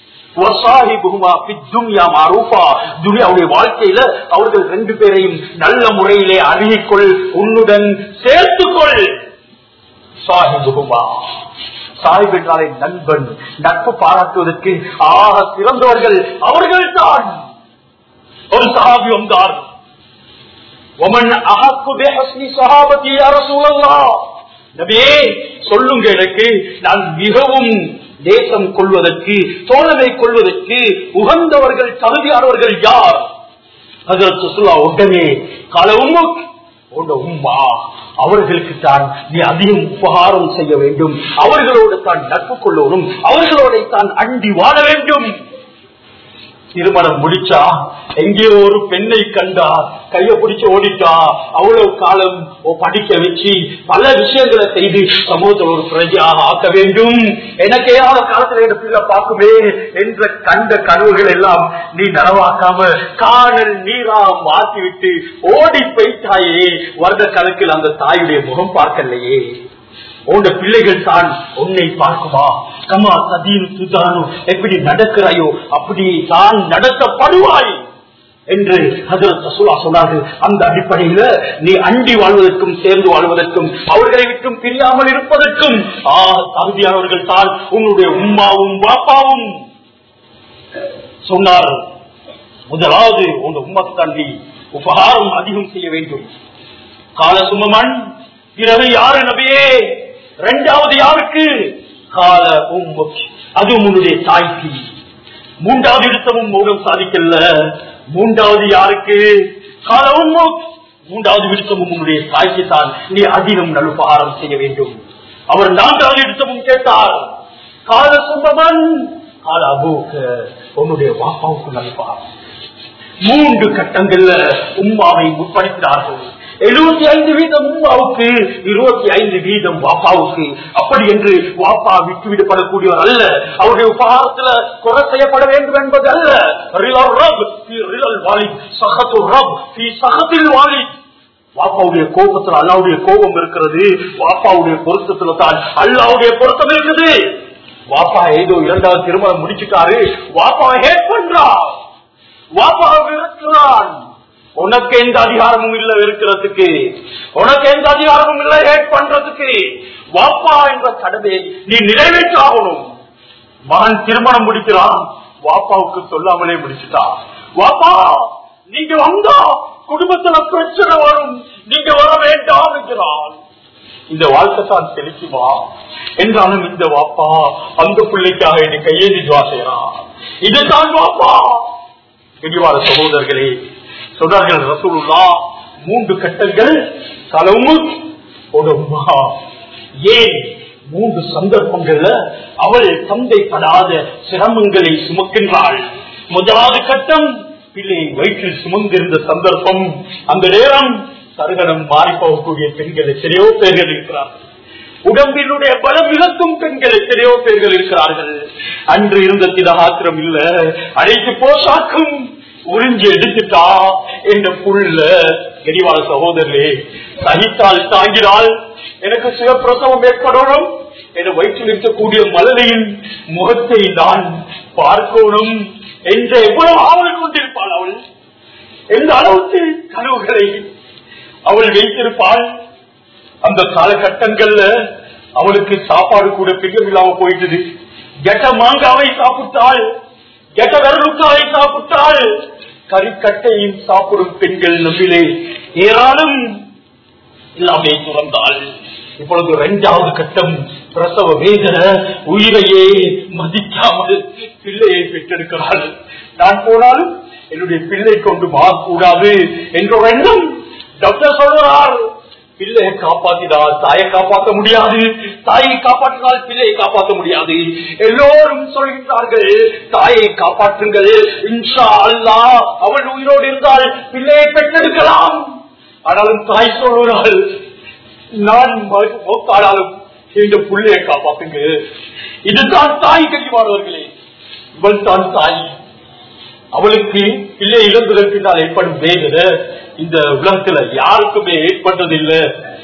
துனியாவுடைய வாழ்க்கையில அவர்கள் ரெண்டு பேரையும் நல்ல முறையிலே அணுகிக்கொள் உன்னுடன் சேர்த்துக்கொள் சாஹிபுகுமா சாஹிப் என்றாலே நண்பன் நட்பு பாராட்டுவதற்கு ஆக சிறந்தவர்கள் அவர்கள் தான் ஒரு சஹாபி வந்தார் ஒமன் அஹக்கு பிஹஸ்னி ஸஹாபதி யா ரசூலல்லாஹ் நபியே சொல்லுங்க எனக்கு நான் மிகவும் தேசம் கொள்வதற்கு தோழமை கொள்வதற்கு உகந்தவர்கள் தகுதியானவர்கள் யார் ஹஜரத் சுல்லா உடனே கால உம்முக் உண்ட உம்மா அவர்களுக்கு தான் நீ அதிகம் உபகாரம் செய்ய வேண்டும் அவர்களோடு தான் நட்பு கொள்ளணும் அவர்களோட தான் அண்டி வாழ வேண்டும் திருமணம் முடிச்சா எங்கேயோ ஒரு பெண்ணை கண்டா கைய பிடிச்சு ஓடிட்டா அவ்வளவு காலம் ஓ படிக்க வச்சு பல விஷயங்களை செய்து சமூகத்தில் ஒரு பிரஜையாக ஆக்க வேண்டும் எனக்கு ஏதாவது காலத்துல என் பிள்ளை பார்க்குமே என்ற கண்ட கனவுகள் எல்லாம் நீ நனவாக்காம காணல் நீரா மாற்றி விட்டு ஓடி போய்த்தாயே வருட கணக்கில் அந்த தாயுடைய முகம் பார்க்கலையே உங்க பிள்ளைகள் தான் உன்னை பார்க்குமா கமா சதீனு துதானு எப்படி நடக்கிறாயோ அப்படி தான் நடத்தப்படுவாய் என்று ஹசரத் ரசூலா சொன்னார்கள் அந்த அடிப்படையில நீ அண்டி வாழ்வதற்கும் சேர்ந்து வாழ்வதற்கும் அவர்களை விட்டும் பிரியாமல் இருப்பதற்கும் ஆ தகுதியானவர்கள் தான் உன்னுடைய உம்மாவும் பாப்பாவும் சொன்னார் முதலாவது உங்க உம்மக்கு தான் நீ உபகாரம் அதிகம் செய்ய வேண்டும் கால சுமமன் பிறகு யாரு நபியே இரண்டாவது யாருக்கு கால உம்முக் அது உன்னுடைய தாய்க்கு மூன்றாவது இடத்தமும் மௌனம் சாதிக்கல மூன்றாவது யாருக்கு கால உம்முக் மூன்றாவது விடுத்தமும் உன்னுடைய தாய்க்கு தான் நீ அதிகம் நலுபகாரம் செய்ய வேண்டும் அவர் நான்காவது இடத்தமும் கேட்டார் கால சுமமன் கால அபூக்கு உன்னுடைய வாப்பாவுக்கு நலுபகாரம் மூன்று கட்டங்கள்ல உம்மாவை முற்படுத்தினார்கள் எழுபத்தி ஐந்து வீதம் உம்மாவுக்கு இருபத்தி ஐந்து வீதம் வாப்பாவுக்கு அப்படி என்று வாப்பா விட்டுவிடப்படக்கூடியவர் அல்ல அவருடைய உபகாரத்துல குறை செய்யப்பட வேண்டும் என்பது அல்ல ரிலல் ரப் ஃபீ ரிலல் வாலித், சஹத்து ரப் ஃபீ சஹத்தில் வாலித். வாப்பாவுடைய கோபத்துல அல்லாவுடைய கோபம் இருக்கிறது வாப்பாவுடைய பொருத்தத்துல தான் அல்லாவுடைய பொருத்தம் இருக்குது வாப்பா ஏதோ இரண்டாவது திருமணம் முடிச்சுட்டாரு வாப்பாவை ஹேட் பண்றார் வாப்பாவை இருக்கிறான் உனக்கு எந்த அதிகாரமும் இல்ல இருக்கிறதுக்கு உனக்கு எந்த அதிகாரமும் இல்ல ஹேட் பண்றதுக்கு வாப்பா என்ற கடமையை நீ நிறைவேற்றாகணும் மகன் திருமணம் முடிக்கிறான் வாப்பாவுக்கு சொல்லாமலே முடிச்சுட்டான் வாப்பா நீங்க வந்தா குடும்பத்துல பிரச்சனை வரும் நீங்க வர வேண்டாம் என்கிறான் இந்த வாழ்க்கை தான் செலுத்துமா என்றாலும் இந்த வாப்பா அந்த பிள்ளைக்காக என்னை கையேந்தி துவா செய்யறான் இதுதான் வாப்பா இடிவார சகோதரர்களே சொன்னார்கள் ரசூலுல்லா மூன்று கட்டங்கள் கலவு உடம்பா ஏன் மூன்று சந்தர்ப்பங்கள்ல அவள் தந்தைப்படாத சிரமங்களை சுமக்கின்றாள் முதலாவது கட்டம் பிள்ளை வயிற்றில் சுமந்திருந்த சந்தர்ப்பம் அந்த நேரம் சருகணம் மாறி போகக்கூடிய பெண்கள் எத்தனையோ பேர்கள் இருக்கிறார்கள் உடம்பினுடைய பலம் இழக்கும் பெண்கள் எத்தனையோ பேர்கள் இருக்கிறார்கள் அன்று இருந்த திலகாத்திரம் இல்ல அனைத்து போஷாக்கும் உறிஞ்சி எடுத்துட்டா என்ற புள்ள கெடிவாள சகோதரே சகித்தால் தாங்கினால் எனக்கு சுயப்பிரசவம் ஏற்படணும் என வயிற்றில் இருக்கக்கூடிய மலரையின் முகத்தை நான் பார்க்கணும் என்ற எவ்வளவு ஆவல் கொண்டிருப்பாள் அவள் எந்த அளவுக்கு கனவுகளை அவள் வைத்திருப்பாள் அந்த காலகட்டங்கள்ல அவளுக்கு சாப்பாடு கூட பிரியமில்லாம போயிட்டது கெட்ட மாங்காவை சாப்பிட்டாள் கெட்ட வரலுக்காவை சாப்பிட்டாள் கறிக்கட்டையும் சாப்பிடும் பெண்கள் நம்மிலே ஏராளம் எல்லாமே துறந்தாள் இப்பொழுது இரண்டாவது கட்டம் பிரசவ வேதனை உயிரையே மதிக்காமல் பிள்ளையை பெற்றெடுக்கிறாள் நான் போனாலும் என்னுடைய பிள்ளை கொண்டு கூடாது என்ற ஒரு எண்ணம் டாக்டர் சொல்றார் பிள்ளையை காப்பாற்றினால் தாயை காப்பாற்ற முடியாது தாயை காப்பாற்றினால் பிள்ளையை காப்பாற்ற முடியாது எல்லோரும் சொல்கின்றார்கள் தாயை காப்பாற்றுங்கள் இன்ஷா அல்லா அவள் உயிரோடு இருந்தால் பிள்ளையை பெற்றெடுக்கலாம் ஆனாலும் தாய் சொல்கிறாள் நான் மோக்காடாலும் இந்த பிள்ளையை காப்பாற்றுங்க இதுதான் தாய் கட்டிவானவர்களே இவள் தான் தாய் அவளுக்கு பிள்ளை இழந்ததற்கு நான் ஏற்படும் வேதனை இந்த உலகத்துல யாருக்குமே ஏற்பட்டது இல்ல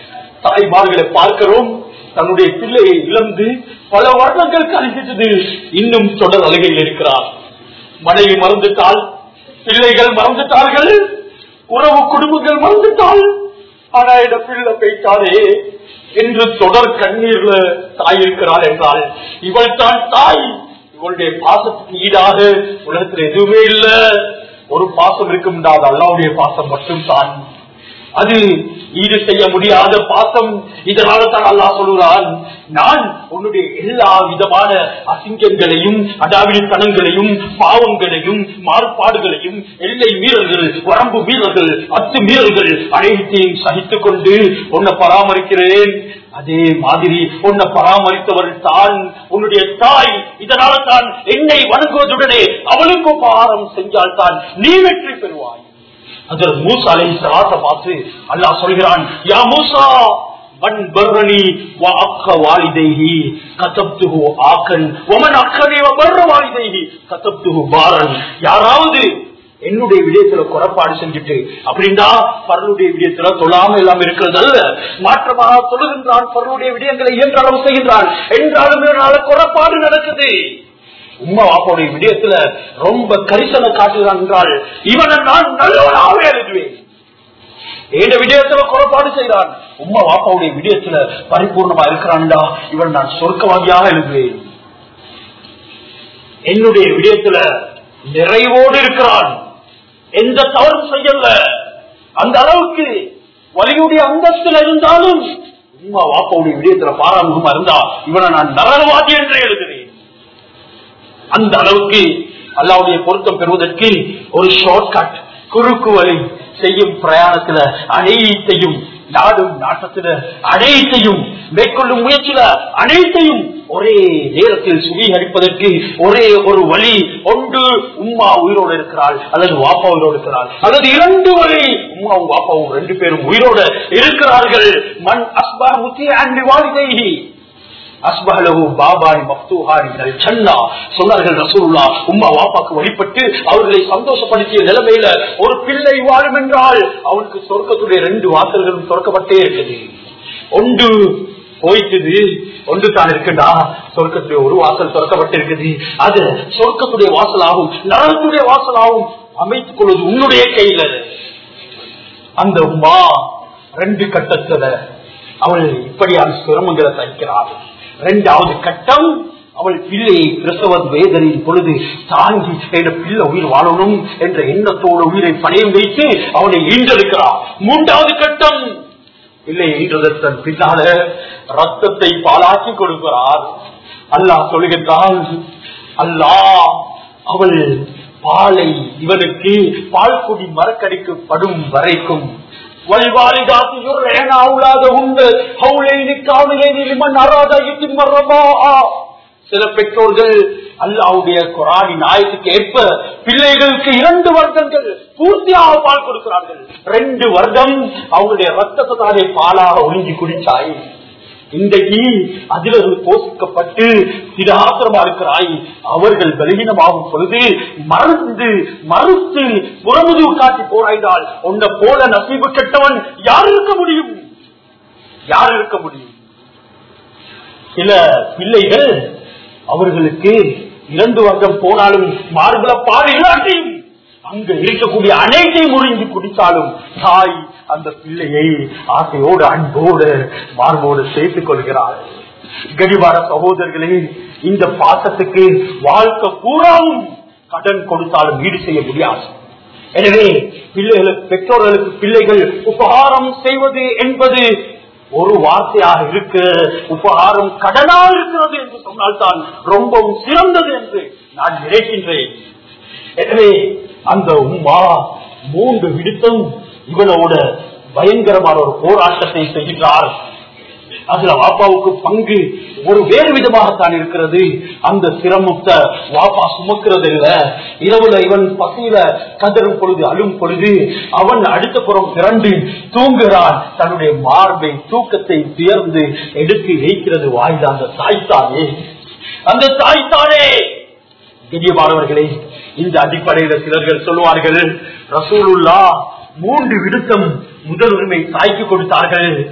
தாய்மார்களை பார்க்கிறோம் தன்னுடைய பிள்ளையை இழந்து பல வருடங்கள் கழிந்தது இன்னும் தொடர் அழுகையில் இருக்கிறார் மனைவி மறந்துட்டால் பிள்ளைகள் மறந்துட்டார்கள் உறவு குடும்பங்கள் மறந்துட்டால் ஆனா இட பிள்ளை போயிட்டாரே என்று தொடர் கண்ணீர்ல தாய் இருக்கிறார் என்றால் இவள் தான் தாய் இவளுடைய பாசத்துக்கு ஈடாக உலகத்தில் எதுவுமே இல்ல ஒரு பாசம் இருக்கும் அது அல்லாவுடைய பாசம் மட்டும் தான் அது ஈடு செய்ய முடியாத பாசம் இதனால தான் அல்லா சொல்லுகிறான் நான் உன்னுடைய எல்லா விதமான அசிங்கங்களையும் அடாவிடித்தனங்களையும் பாவங்களையும் மாறுபாடுகளையும் எல்லை மீறல்கள் வரம்பு மீறல்கள் அத்து மீறல்கள் அனைத்தையும் சகித்துக் கொண்டு உன்னை பராமரிக்கிறேன் அதே மாதிரி உன்னை பராமரித்தவர் தான் உன்னுடைய தாய் இதனால தான் என்னை வணங்குவதுடனே அவளுக்கு உபகாரம் செஞ்சால் தான் நீ வெற்றி பெறுவாய் அதில் மூசா அலை சலாத்த பார்த்து அல்லாஹ் சொல்கிறான் யா மூசா மண் பர்ரணி வாக்க வாலிதைஹி கதப்துஹு ஆக்கன் ஒமன் அக்கனி பர்ற வாலிதைஹி கதப்துஹு பாரன் யாராவது என்னுடைய விடயத்துல குறைபாடு செஞ்சுட்டு அப்படின்னா பரலுடைய விடயத்துல தொழாம எல்லாம் இருக்கிறது அல்ல மாற்றமாக தொழுகின்றான் பரலுடைய விடயங்களை இயன்ற அளவு செய்கின்றான் என்றாலும் இதனால குறைபாடு நடக்குது உம்மா வாப்பாவுடைய விடயத்துல ரொம்ப கரிசனை காட்டுகிறான் என்றால் இவனை நான் நல்லவனாக எழுதுவேன் ஏட விடயத்துல குறைபாடு செய்கிறான் உம்மா வாப்பாவுடைய விடயத்துல பரிபூர்ணமா இருக்கிறான்டா இவன் நான் சொர்க்கவாதியாக எழுதுவேன் என்னுடைய விடயத்துல நிறைவோடு இருக்கிறான் எந்த தவறும் செய்யல அந்த அளவுக்கு வலியுடைய அந்தஸ்தில் இருந்தாலும் உம்மா வாப்பாவுடைய விடயத்துல பாராமுகமா இருந்தா இவனை நான் நரகவாதி என்று எழுதுவேன் அந்த அளவுக்கு அல்லாவுடைய பொருத்தம் பெறுவதற்கு ஒரு ஷார்ட்கட் குறுக்கு வழி செய்யும் பிரயாணத்துல அனைத்தையும் நாடும் நாட்டத்துல அனைத்தையும் மேற்கொள்ளும் முயற்சியில அனைத்தையும் ஒரே நேரத்தில் சுவீகரிப்பதற்கு ஒரே ஒரு வழி ஒன்று உம்மா உயிரோடு இருக்கிறாள் அல்லது வாப்பா உயிரோடு இருக்கிறாள் அல்லது இரண்டு வழி உம்மாவும் வாப்பாவும் ரெண்டு பேரும் உயிரோடு இருக்கிறார்கள் மண் அஸ்பா முத்தி அன்பி வாழ்கை அஸ்பஹலகு பாபாய் மக்தூஹாரிகள் சன்னா சொன்னார்கள் ரசூல்லா உம்மா வாப்பாக்கு வழிபட்டு அவர்களை சந்தோஷப்படுத்திய நிலைமையில ஒரு பிள்ளை வாழும் என்றால் அவனுக்கு சொர்க்கத்துடைய ரெண்டு வாசல்களும் திறக்கப்பட்டே இருக்குது ஒன்று போயிட்டுது ஒன்று தான் இருக்குண்டா சொர்க்கத்துடைய ஒரு வாசல் திறக்கப்பட்டிருக்குது அது சொர்க்கத்துடைய வாசலாகும் நரகத்துடைய வாசலாகும் அமைத்துக் கொள்வது உன்னுடைய கையில அந்த உமா ரெண்டு கட்டத்துல அவள் இப்படியான சிரமங்களை சகிக்கிறாள் இரண்டாவது கட்டம் அவள் பிள்ளையை பிரசவ வேதனையின் பொழுது தாங்கி என்ற பிள்ளை உயிர் வாழணும் என்ற எண்ணத்தோடு உயிரை பணையம் வைத்து அவனை ஈன்றெடுக்கிறார் மூன்றாவது கட்டம் பிள்ளை ஈன்றதற்கு பின்னால ரத்தத்தை பாலாக்கி கொடுக்கிறார் அல்லாஹ் சொல்லுகின்றான் அல்லாஹ் அவள் பாலை இவனுக்கு பால் குடி மறக்கடிக்கப்படும் வரைக்கும் சில பெற்றோர்கள் அல்லாவுடைய குரானின் ஆயத்துக்கு ஏற்ப பிள்ளைகளுக்கு இரண்டு வருடங்கள் பூர்த்தியாக பால் கொடுக்கிறார்கள் ரெண்டு வருடம் அவங்களுடைய ரத்தத்தை தானே பாலாக ஒழுங்கி குடிச்சாய் இன்றைக்கு அதிலிருந்து போஷிக்கப்பட்டு திடாத்திரமா இருக்கிறாய் அவர்கள் பலகீனமாகும் பொழுது மறந்து மறுத்து புறமுதுவு காட்டி போராய்ந்தால் உன்னை போல நசீபு கெட்டவன் யார் இருக்க முடியும் யார் இருக்க முடியும் சில பிள்ளைகள் அவர்களுக்கு இரண்டு வருடம் போனாலும் மார்புல பால் இல்லாட்டியும் அங்க இருக்கக்கூடிய அனைத்தையும் முறிஞ்சு குடித்தாலும் தாய் அந்த பிள்ளையை ஆசையோடு அன்போடு மார்போடு சேர்த்துக் கொள்கிறாள் கடிவார சகோதரர்களே இந்த பாசத்துக்கு வாழ்க்கை பூராவும் கடன் கொடுத்தாலும் ஈடு செய்ய முடியாது எனவே பிள்ளைகளுக்கு பெற்றோர்களுக்கு பிள்ளைகள் உபகாரம் செய்வது என்பது ஒரு வார்த்தையாக இருக்க உபகாரம் கடனா இருக்கிறது என்று சொன்னால்தான் ரொம்பவும் சிறந்தது என்று நான் நினைக்கின்றேன் எனவே அந்த உம்மா மூன்று விடுத்தம் இவனோட பயங்கரமான ஒரு போராட்டத்தை செய்கின்றார் அதுல வாப்பாவுக்கு பங்கு ஒரு வேறு விதமாகத்தான் இருக்கிறது அந்த சிரமத்தை வாப்பா சுமக்கிறது இல்ல இரவுல இவன் பசியில கதறும் பொழுது அழும் பொழுது அவன் அடுத்த புறம் திரண்டு தூங்குகிறான் தன்னுடைய மார்பை தூக்கத்தை துயர்ந்து எடுத்து வைக்கிறது வாய்ந்த அந்த தாய்த்தானே அந்த தாய்த்தானே கண்ணியமானவர்களே இந்த அடிப்படையில சிலர்கள் சொல்லுவார்கள் ரசூலுல்லா மூன்று விடுத்தம் முதல் உரிமை தாய்க்கு கொடுத்தார்கள்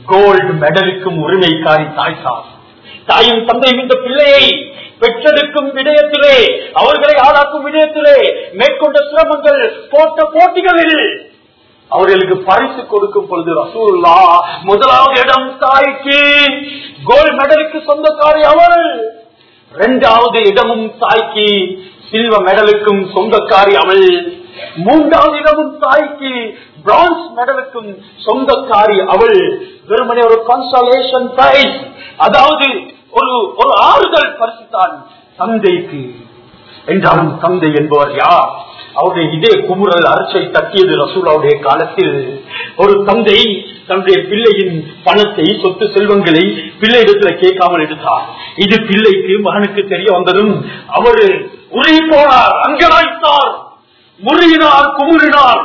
கோல்டு மெடலுக்கும் உரிமைக்காரி தாய் தான் தாயும் தந்தையும் இந்த பிள்ளையை பெற்றெடுக்கும் விடயத்திலே அவர்களை ஆளாக்கும் விடயத்திலே மேற்கொண்ட சிரமங்கள் போட்ட போட்டிகளில் அவர்களுக்கு பரிசு கொடுக்கும் பொழுது ரசூல்லா முதலாவது இடம் தாய்க்கு கோல்டு மெடலுக்கு சொந்தக்காரி அவள் இரண்டாவது இடமும் தாய்க்கு சில்வ மெடலுக்கும் சொந்தக்காரி அவள் மூன்றாவது இடமும் தாய்க்கு பிரான்ஸ் மெடலுக்கும் சொந்தக்காரி அவள் வெறுமனே ஒரு கன்சலேஷன் பிரைஸ் அதாவது ஒரு ஒரு ஆறுதல் பரிசுத்தான் தந்தைக்கு என்றாலும் தந்தை என்பவர் யார் அவருடைய இதே குமுறல் அரசை தட்டியது ரசூலாவுடைய காலத்தில் ஒரு தந்தை தன்னுடைய பிள்ளையின் பணத்தை சொத்து செல்வங்களை பிள்ளையிடத்துல கேட்காமல் எடுத்தார் இது பிள்ளைக்கு மகனுக்கு தெரிய வந்ததும் அவரு உருகி போனார் அங்கலாய்த்தார் முருகினார் குமுறினார்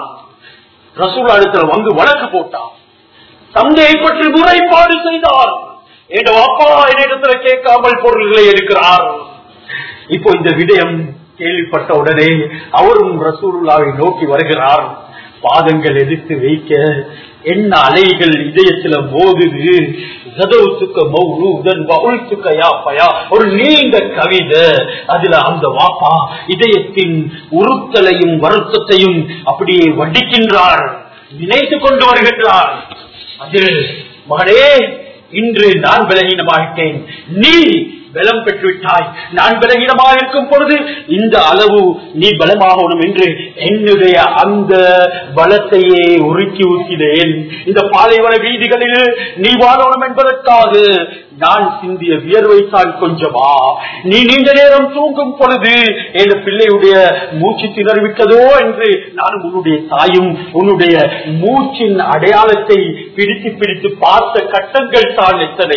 ரசூலா இடத்துல வந்து வழக்கு போட்டார் தந்தையை பற்றி முறைப்பாடு செய்தார் என் அப்பா என்னிடத்துல கேட்காமல் பொருள்களை எடுக்கிறார் இப்போ இந்த விடயம் கேள்விப்பட்ட உடனே அவரும் ரசூலுல்லாவை நோக்கி வருகிறார் பாதங்கள் எதிர்த்து வைக்க என்ன அலைகள் இதயத்துல மோதுது ஜதவுத்துக்க மௌலூதன் வவுழ்த்துக்க யாப்பயா ஒரு நீண்ட கவிதை அதுல அந்த வாப்பா இதயத்தின் உறுத்தலையும் வருத்தத்தையும் அப்படியே வடிக்கின்றார் நினைத்து கொண்டு வருகின்றார் அதில் மகனே இன்று நான் பலகீனமாகிட்டேன் நீ பலம் பெற்றுவிட்டாய் நான் பலகீனமாக இருக்கும் பொழுது இந்த அளவு நீ பலமாகணும் என்று என்னுடைய அந்த பலத்தையே உருக்கி ஊற்றினேன் இந்த பாலைவன வீதிகளில் நீ வாழணும் என்பதற்காக நான் சிந்திய வியர்வைத்தான் கொஞ்சமா நீ நீண்ட நேரம் தூங்கும் பொழுது என் பிள்ளையுடைய மூச்சு திணறிவிட்டதோ என்று நான் உன்னுடைய தாயும் உன்னுடைய மூச்சின் அடையாளத்தை பிடித்து பிடித்து பார்த்த கட்டங்கள் தான் எத்தனை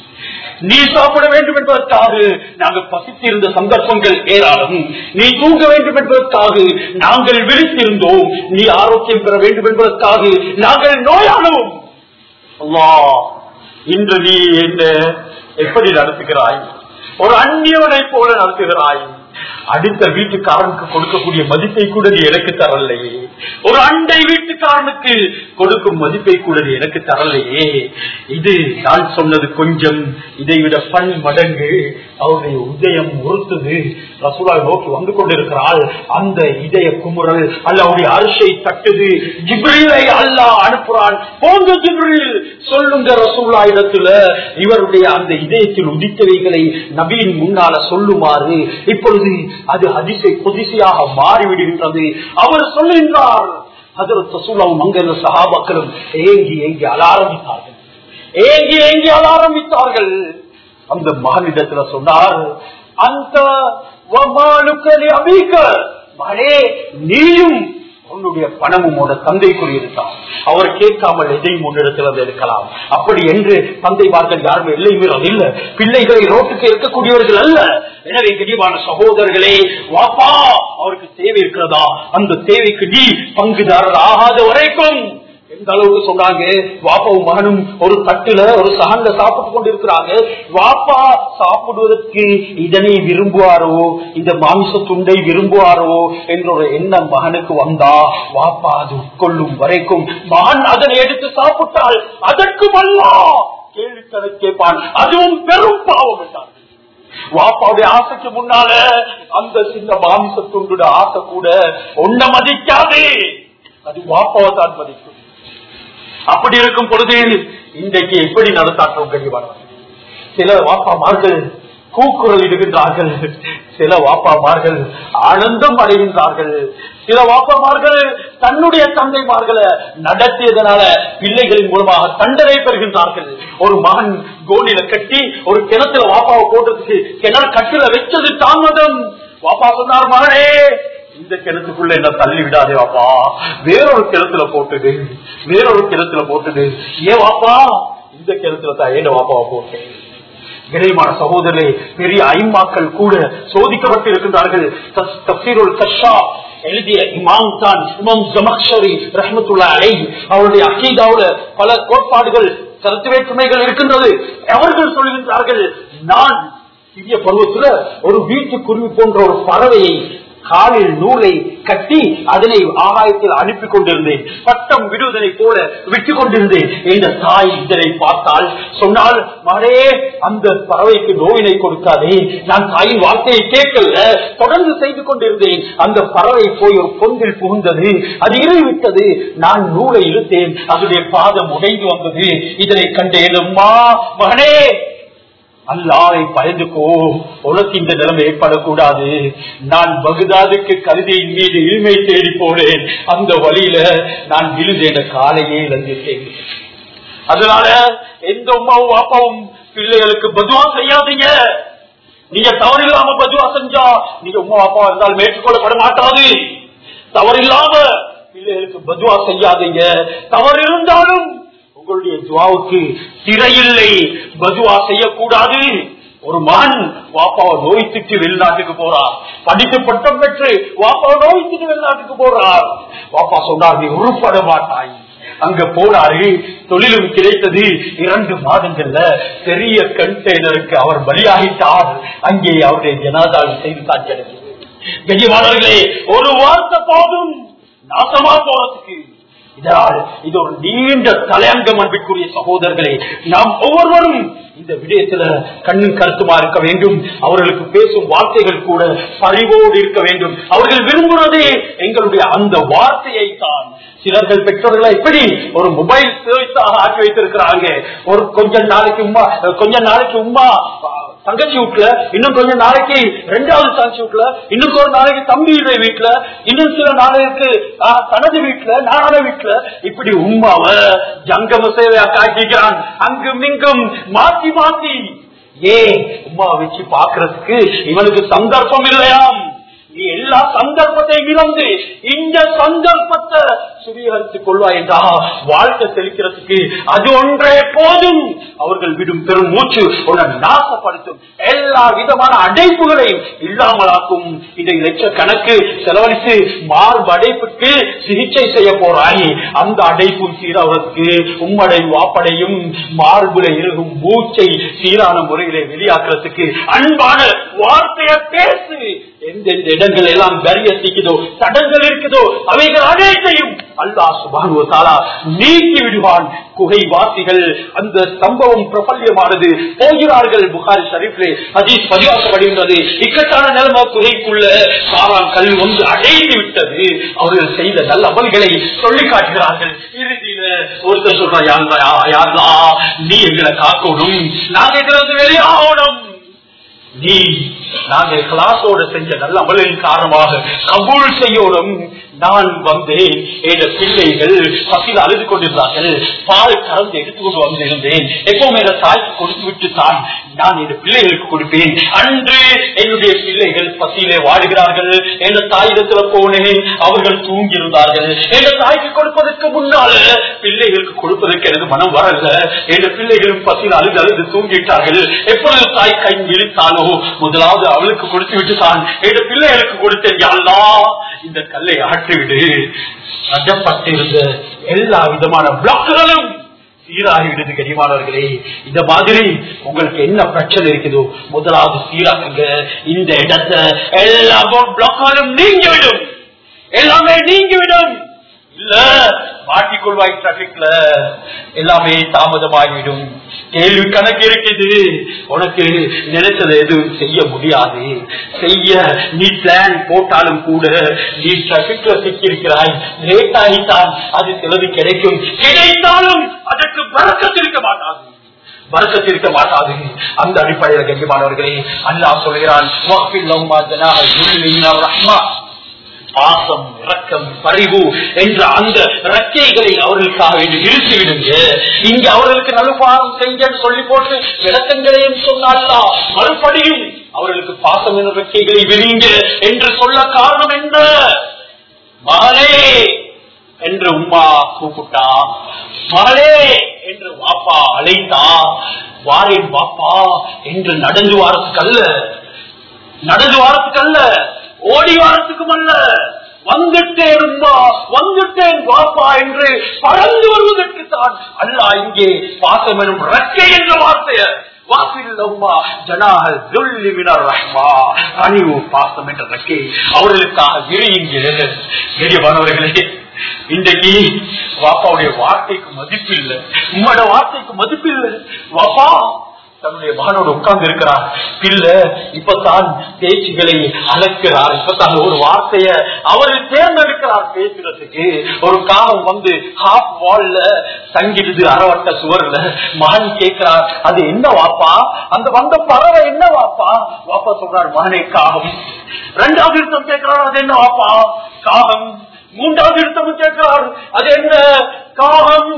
நீ சாப்பிட வேண்டும் என்பதற்காக நாங்கள் பசித்திருந்த சந்தர்ப்பங்கள் ஏராளம் நீ தூங்க வேண்டும் என்பதற்காக நாங்கள் விழித்திருந்தோம் நீ ஆரோக்கியம் பெற வேண்டும் என்பதற்காக நாங்கள் நோயானோம் அல்லாஹ் இன்று நீ என்ன எப்படி நடத்துகிறாய் ஒரு அந்நியவனை போல நடத்துகிறாய் அடுத்த வீட்டுக்காரனுக்கு கொடுக்கக்கூடிய மதிப்பை கூட நீ எனக்கு தரலையே ஒரு அண்டை வீட்டுக்காரனுக்கு கொடுக்கும் மதிப்பை கூட நீ எனக்கு தரலையே இது நான் சொன்னது கொஞ்சம் இதை விட பன் மடங்கு அவருடைய உதயம் உறுத்துது ரசூலா நோக்கி வந்து கொண்டிருக்கிறாள் அந்த இதய குமுறல் அல்ல அவருடைய அரிசை தட்டுது ஜிப்ரீலை அல்லாஹ் அனுப்புறான் போங்க ஜிப்ரீல் சொல்லுங்க ரசூலா இடத்துல இவருடைய அந்த இதயத்தில் உதித்தவைகளை நபியின் முன்னால சொல்லுமாறு இப்பொழுது அது அதிசை புதிசையாக மாறிவிடுகின்றது அவர் சொல்லுகின்றார் அதற்கு ரசூலாவும் அங்கிருந்த சகாபாக்களும் ஏங்கி ஏங்கி அழ ஆரம்பித்தார்கள் ஏங்கி ஏங்கி அழ ஆரம்பித்தார்கள் அந்த மகனிடத்துல சொன்னார் அந்த அபிக்க மகனே நீயும் உன்னுடைய பணமும் உன்னோட தந்தைக்குரியதுதான் அவர் கேட்காமல் எதையும் முன்னிடத்தில் அதை எடுக்கலாம் அப்படி என்று தந்தைமார்கள் யாருமே எல்லை மீறது இல்ல பிள்ளைகளை ரோட்டுக்கு இருக்கக்கூடியவர்கள் அல்ல எனவே கனிவான சகோதரர்களே வாப்பா அவருக்கு தேவை இருக்கிறதா அந்த தேவைக்கு நீ பங்குதாரர் ஆகாத வரைக்கும் எந்த அளவுக்கு சொன்னாங்க வாப்பாவும் மகனும் ஒரு தட்டுல ஒரு சகன்ல சாப்பிட்டு கொண்டு இருக்கிறாங்க வாப்பா சாப்பிடுவதற்கு இதனை விரும்புவாரோ இந்த மாமிச துண்டை விரும்புவாரோ என்ற ஒரு எண்ணம் மகனுக்கு வந்தா வாப்பா அது உட்கொள்ளும் வரைக்கும் மகன் அதனை எடுத்து சாப்பிட்டால் அதற்கும் அல்ல கேள்வி கேட்பான் அதுவும் பெரும் பாவம் என்றார் வாப்பாவுடைய ஆசைக்கு முன்னால அந்த சின்ன மாமிச துண்டுட ஆசை கூட ஒன்ன மதிக்காது அது வாப்பாவை தான் மதிக்கும் அப்படி இருக்கும் பொழுது இன்றைக்கு எப்படி நடத்தாற்றோம் கனிவானவர் சில வாப்பாமார்கள் கூக்குரல் இடுகின்றார்கள் சில வாப்பாமார்கள் ஆனந்தம் அடைகின்றார்கள் சில வாப்பாமார்கள் தன்னுடைய தந்தைமார்களை நடத்தியதனால பிள்ளைகளின் மூலமாக தண்டனை பெறுகின்றார்கள் ஒரு மகன் கோலில கட்டி ஒரு கிணத்துல வாப்பாவை போட்டதுக்கு கிணறு கட்டில வச்சது தாமதம் வாப்பா சொன்னார் மகனே இந்த கிணத்துக்குள்ள என்ன தள்ளி விடாதே வாப்பா வேறொரு கிணத்துல போட்டுடு வேறொரு கிணத்துல போட்டுடு ஏன் வாப்பா இந்த கிணத்துல தான் ஏன் வாப்பாவை போட்டேன் இணையமான சகோதரே பெரிய ஐம்மாக்கள் கூட சோதிக்கப்பட்டு இருக்கின்றார்கள் தப்சீருல் கஷா எழுதிய இமாம் தான் இமாம் ஜமக்ஷரி ரஹமத்துல்லா அலை அவருடைய அக்கீதாவுல பல கோட்பாடுகள் கருத்து வேற்றுமைகள் இருக்கின்றது அவர்கள் சொல்கின்றார்கள் நான் சிறிய பருவத்துல ஒரு வீட்டு குருவி போன்ற ஒரு பறவையை காலில் நூலை கட்டி அதனை ஆகாயத்தில் அனுப்பி கொண்டிருந்தேன் பட்டம் விடுவதனை போல விட்டு கொண்டிருந்தேன் என்ற தாய் இதனை பார்த்தால் சொன்னால் மகளே அந்த பறவைக்கு நோயினை கொடுக்காதே நான் தாயின் வார்த்தையை கேட்கல தொடர்ந்து செய்து கொண்டிருந்தேன் அந்த பறவை போய் ஒரு பொந்தில் புகுந்தது அது இறைவிட்டது நான் நூலை இழுத்தேன் அதனுடைய பாதம் உடைந்து வந்தது இதனை கண்டேன் அம்மா மகனே அல்லாவை பயந்துக்கோ உனக்கு இந்த நிலைமை ஏற்படக்கூடாது நான் பகுதாதுக்கு கழுதியின் மீது இழுமை தேடி போனேன் அந்த வழியில நான் விழுந்தேன் காலையே இழந்துட்டேன் அதனால எந்த அம்மாவும் அப்பாவும் பிள்ளைகளுக்கு பதுவா செய்யாதீங்க நீங்க தவறில்லாம பதுவா செஞ்சா நீங்க உமா அப்பா இருந்தால் மேற்கொள்ளப்பட மாட்டாது தவறில்லாம பிள்ளைகளுக்கு பதுவா செய்யாதீங்க தவறு இருந்தாலும் உங்களுடைய துவாவுக்கு திரையில்லை பதுவா செய்யக்கூடாது ஒரு மகன் வாப்பாவை நோய்த்துட்டு வெளிநாட்டுக்கு போறார் படித்து பட்டம் பெற்று வாப்பாவை நோய்த்துட்டு வெளிநாட்டுக்கு போறார் வாப்பா சொன்னார் நீ உருப்பட மாட்டாய் அங்க போனாரு தொழிலும் கிடைத்தது இரண்டு மாதங்கள்ல பெரிய கண்டெய்னருக்கு அவர் பலியாகிட்டார் அங்கே அவருடைய ஜனாதாவை செய்து காட்சி கெஜிவாளர்களே ஒரு வார்த்தை போதும் நாசமா போறதுக்கு இதனால் இது ஒரு நீண்ட தலையங்கம் அன்பிற்குரிய சகோதரர்களே நாம் ஒவ்வொருவரும் இந்த விடயத்துல கண்ணும் கருத்துமா இருக்க வேண்டும் அவர்களுக்கு பேசும் வார்த்தைகள் கூட பறிவோடு இருக்க வேண்டும் அவர்கள் விரும்புவதே எங்களுடைய அந்த வார்த்தையை தான் சிலர்கள் பெற்றோர்களை எப்படி ஒரு மொபைல் சர்வீஸாக ஆக்கி வைத்திருக்கிறாங்க ஒரு கொஞ்ச நாளைக்கு உமா கொஞ்ச நாளைக்கு உமா தங்கச்சி வீட்டுல இன்னும் கொஞ்ச நாளைக்கு ரெண்டாவது தங்கச்சி வீட்டுல இன்னும் ஒரு நாளைக்கு தம்பியுடைய வீட்டுல இன்னும் சில நாளைக்கு ஆஹ், தனது வீட்டுல நானான வீட்டுல இப்படி உமாவ ஜங்கம சேவையா காட்டிக்கிறான் அங்கும் இங்கும் மாத்தி மாத்தி ஏ உமா வச்சு பாக்குறதுக்கு இவனுக்கு சந்தர்ப்பம் இல்லையாம் நீ எல்லா சந்தர்ப்பத்தையும் இழந்து இந்த சந்தர்ப்பத்தை சுவீகரித்துக் கொள்வாய் என்றா வாழ்க்கை செலுக்கிறதுக்கு அது ஒன்றே போதும் அவர்கள் விடும் பெரும் மூச்சு உன்னை நாசப்படுத்தும் எல்லா விதமான அடைப்புகளையும் இல்லாமலாக்கும் இதை லட்சக்கணக்கு செலவழித்து மார்பு அடைப்புக்கு சிகிச்சை செய்ய போறாய் அந்த அடைப்பும் சீராவதற்கு உம்மடை வாப்படையும் மார்புல இருக்கும் மூச்சை சீரான முறையிலே வெளியாக்குறதுக்கு அன்பான வார்த்தையை பேசு எந்தெந்த இடங்கள் எல்லாம் பேரியர் இருக்குதோ தடங்கள் இருக்குதோ அவைகள் அனைத்தையும் அல்லாஹ் சுபானு தாலா நீக்கி விடுவான் குகை வாசிகள் அந்த சம்பவம் பிரபல்யமானது போகிறார்கள் புகாரி ஷரீஃப்லே ஹதீஸ் பதிவாக்கப்படுகின்றது இக்கட்டான நிலைமை குகைக்குள்ள சாராம் கல் வந்து அடைந்து விட்டது அவர்கள் செய்த நல்ல அமல்களை சொல்லி காட்டுகிறார்கள் இறுதியில ஒருத்தர் சொல்றா யாருலா யாருலா நீ எங்களை காக்கணும் நாங்க இதுல இருந்து வெளியாகணும் நீ நாங்கள் கிளாஸோட செஞ்ச நல்ல அமலின் காரணமாக கபூல் செய்யணும் நான் வந்தேன் என் பிள்ளைகள் பசியில் அழுது கொண்டிருந்தார்கள் பால் கலந்து எடுத்துக்கொண்டு வந்திருந்தேன் எப்பவுமே என் தாய்க்கு கொடுத்து விட்டு தான் நான் என் பிள்ளைகளுக்கு கொடுப்பேன் அன்று என்னுடைய பிள்ளைகள் பசியிலே வாடுகிறார்கள் என் தாயிடத்துல போனேன் அவர்கள் தூங்கியிருந்தார்கள் என் தாய்க்கு கொடுப்பதற்கு முன்னால பிள்ளைகளுக்கு கொடுப்பதற்கு எனக்கு மனம் வரல என் பிள்ளைகளும் பசியில் அழுது அழுது தூங்கிட்டார்கள் எப்பொழுது தாய் கை இழுத்தாலோ முதலாவது அவளுக்கு கொடுத்து விட்டு தான் என் பிள்ளைகளுக்கு கொடுத்தேன் அல்லா இந்த கல்லை ஆற்றிவிடு ரஜப்பட்டிருந்த எல்லா விதமான பிளாக்குகளும் சீராகிவிடுது கனிமானவர்களே இந்த மாதிரி உங்களுக்கு என்ன பிரச்சனை இருக்குதோ முதலாவது சீராக்குங்க இந்த இடத்தை எல்லா பிளாக்காலும் நீங்கிவிடும் எல்லாமே நீங்கிவிடும் இல்ல மாட்டிக்கொள்வாய் டிராபிக்ல எல்லாமே தாமதமாகிவிடும் கேள்வி கணக்கு இருக்குது உனக்கு நினைச்சதை எதுவும் செய்ய முடியாது செய்ய நீ பிளான் போட்டாலும் கூட நீ டிராபிக்ல சிக்கியிருக்கிறாய் லேட் ஆகித்தான் அது சிலது கிடைக்கும் கிடைத்தாலும் அதற்கு பறக்கத்திருக்க மாட்டாது பறக்கத்திருக்க மாட்டாது அந்த அடிப்படையில் கண்ணியமானவர்களே அல்லாஹ் சொல்கிறான் "வக்ஃபிர் லஹுமா ஜனாஹ ذُلِّ மின الرَّحْمَةِ." பாசம் இரக்கம் பரிவு என்ற அந்த ரக்கைகளை அவர்களுக்காக வேண்டி நிறுத்தி விடுங்க இங்க அவர்களுக்கு நலுபாரம் செஞ்சன்னு சொல்லி போட்டு விளக்கங்களையும் சொன்னாலா மறுபடியும் அவர்களுக்கு பாசம் என்ற ரெக்கைகளை விரிங்க என்று சொல்ல காரணம் என்ன மகளே என்று உம்மா கூப்பிட்டா மகளே என்று வாப்பா அழைத்தா வாரேன் வாப்பா என்று நடந்து வாரத்துக்கு அல்ல நடந்து வாரத்துக்கு அல்ல ஓடி வாரத்துக்கும் அல்ல வந்துட்டேன் உம்மா வந்துட்டேன் வாப்பா என்று பறந்து வருவதற்கு தான் அல்ல இங்கே பாசம் எனும் ரக்கை என்ற வார்த்தைய வாசில்லஹுமா ஜனாஹல் துல்லி மினர் ரஹ்மா அணிவு பாசம் என்ற ரக்கே அவர்களுக்காக விரியுங்கள் கெரியமானவர்களே இன்றைக்கு வாப்பாவுடைய வார்த்தைக்கு மதிப்பு இல்லை உம்மோட வார்த்தைக்கு மதிப்பு இல்லை வாப்பா தன்னுடைய மகனோடு உட்கார்ந்து இருக்கிறார் பிள்ளை இப்பதான் பேச்சுகளை அழைக்கிறார் இப்பதான் ஒரு வார்த்தைய அவர் தேர்ந்தெடுக்கிறார் பேசுறதுக்கு ஒரு காலம் வந்து ஹாஃப் வால்ல தங்கிடுது அறவட்ட சுவர்ல மகன் கேட்கிறார் அது என்ன வாப்பா அந்த வந்த பறவை என்ன வாப்பா வாப்பா சொல்றார் மகனை காகம் ரெண்டாவது இருத்தம் கேட்கிறார் அது என்ன வாப்பா காகம் மூன்றாவது இருத்தம் கேட்கிறார் அது என்ன காகம்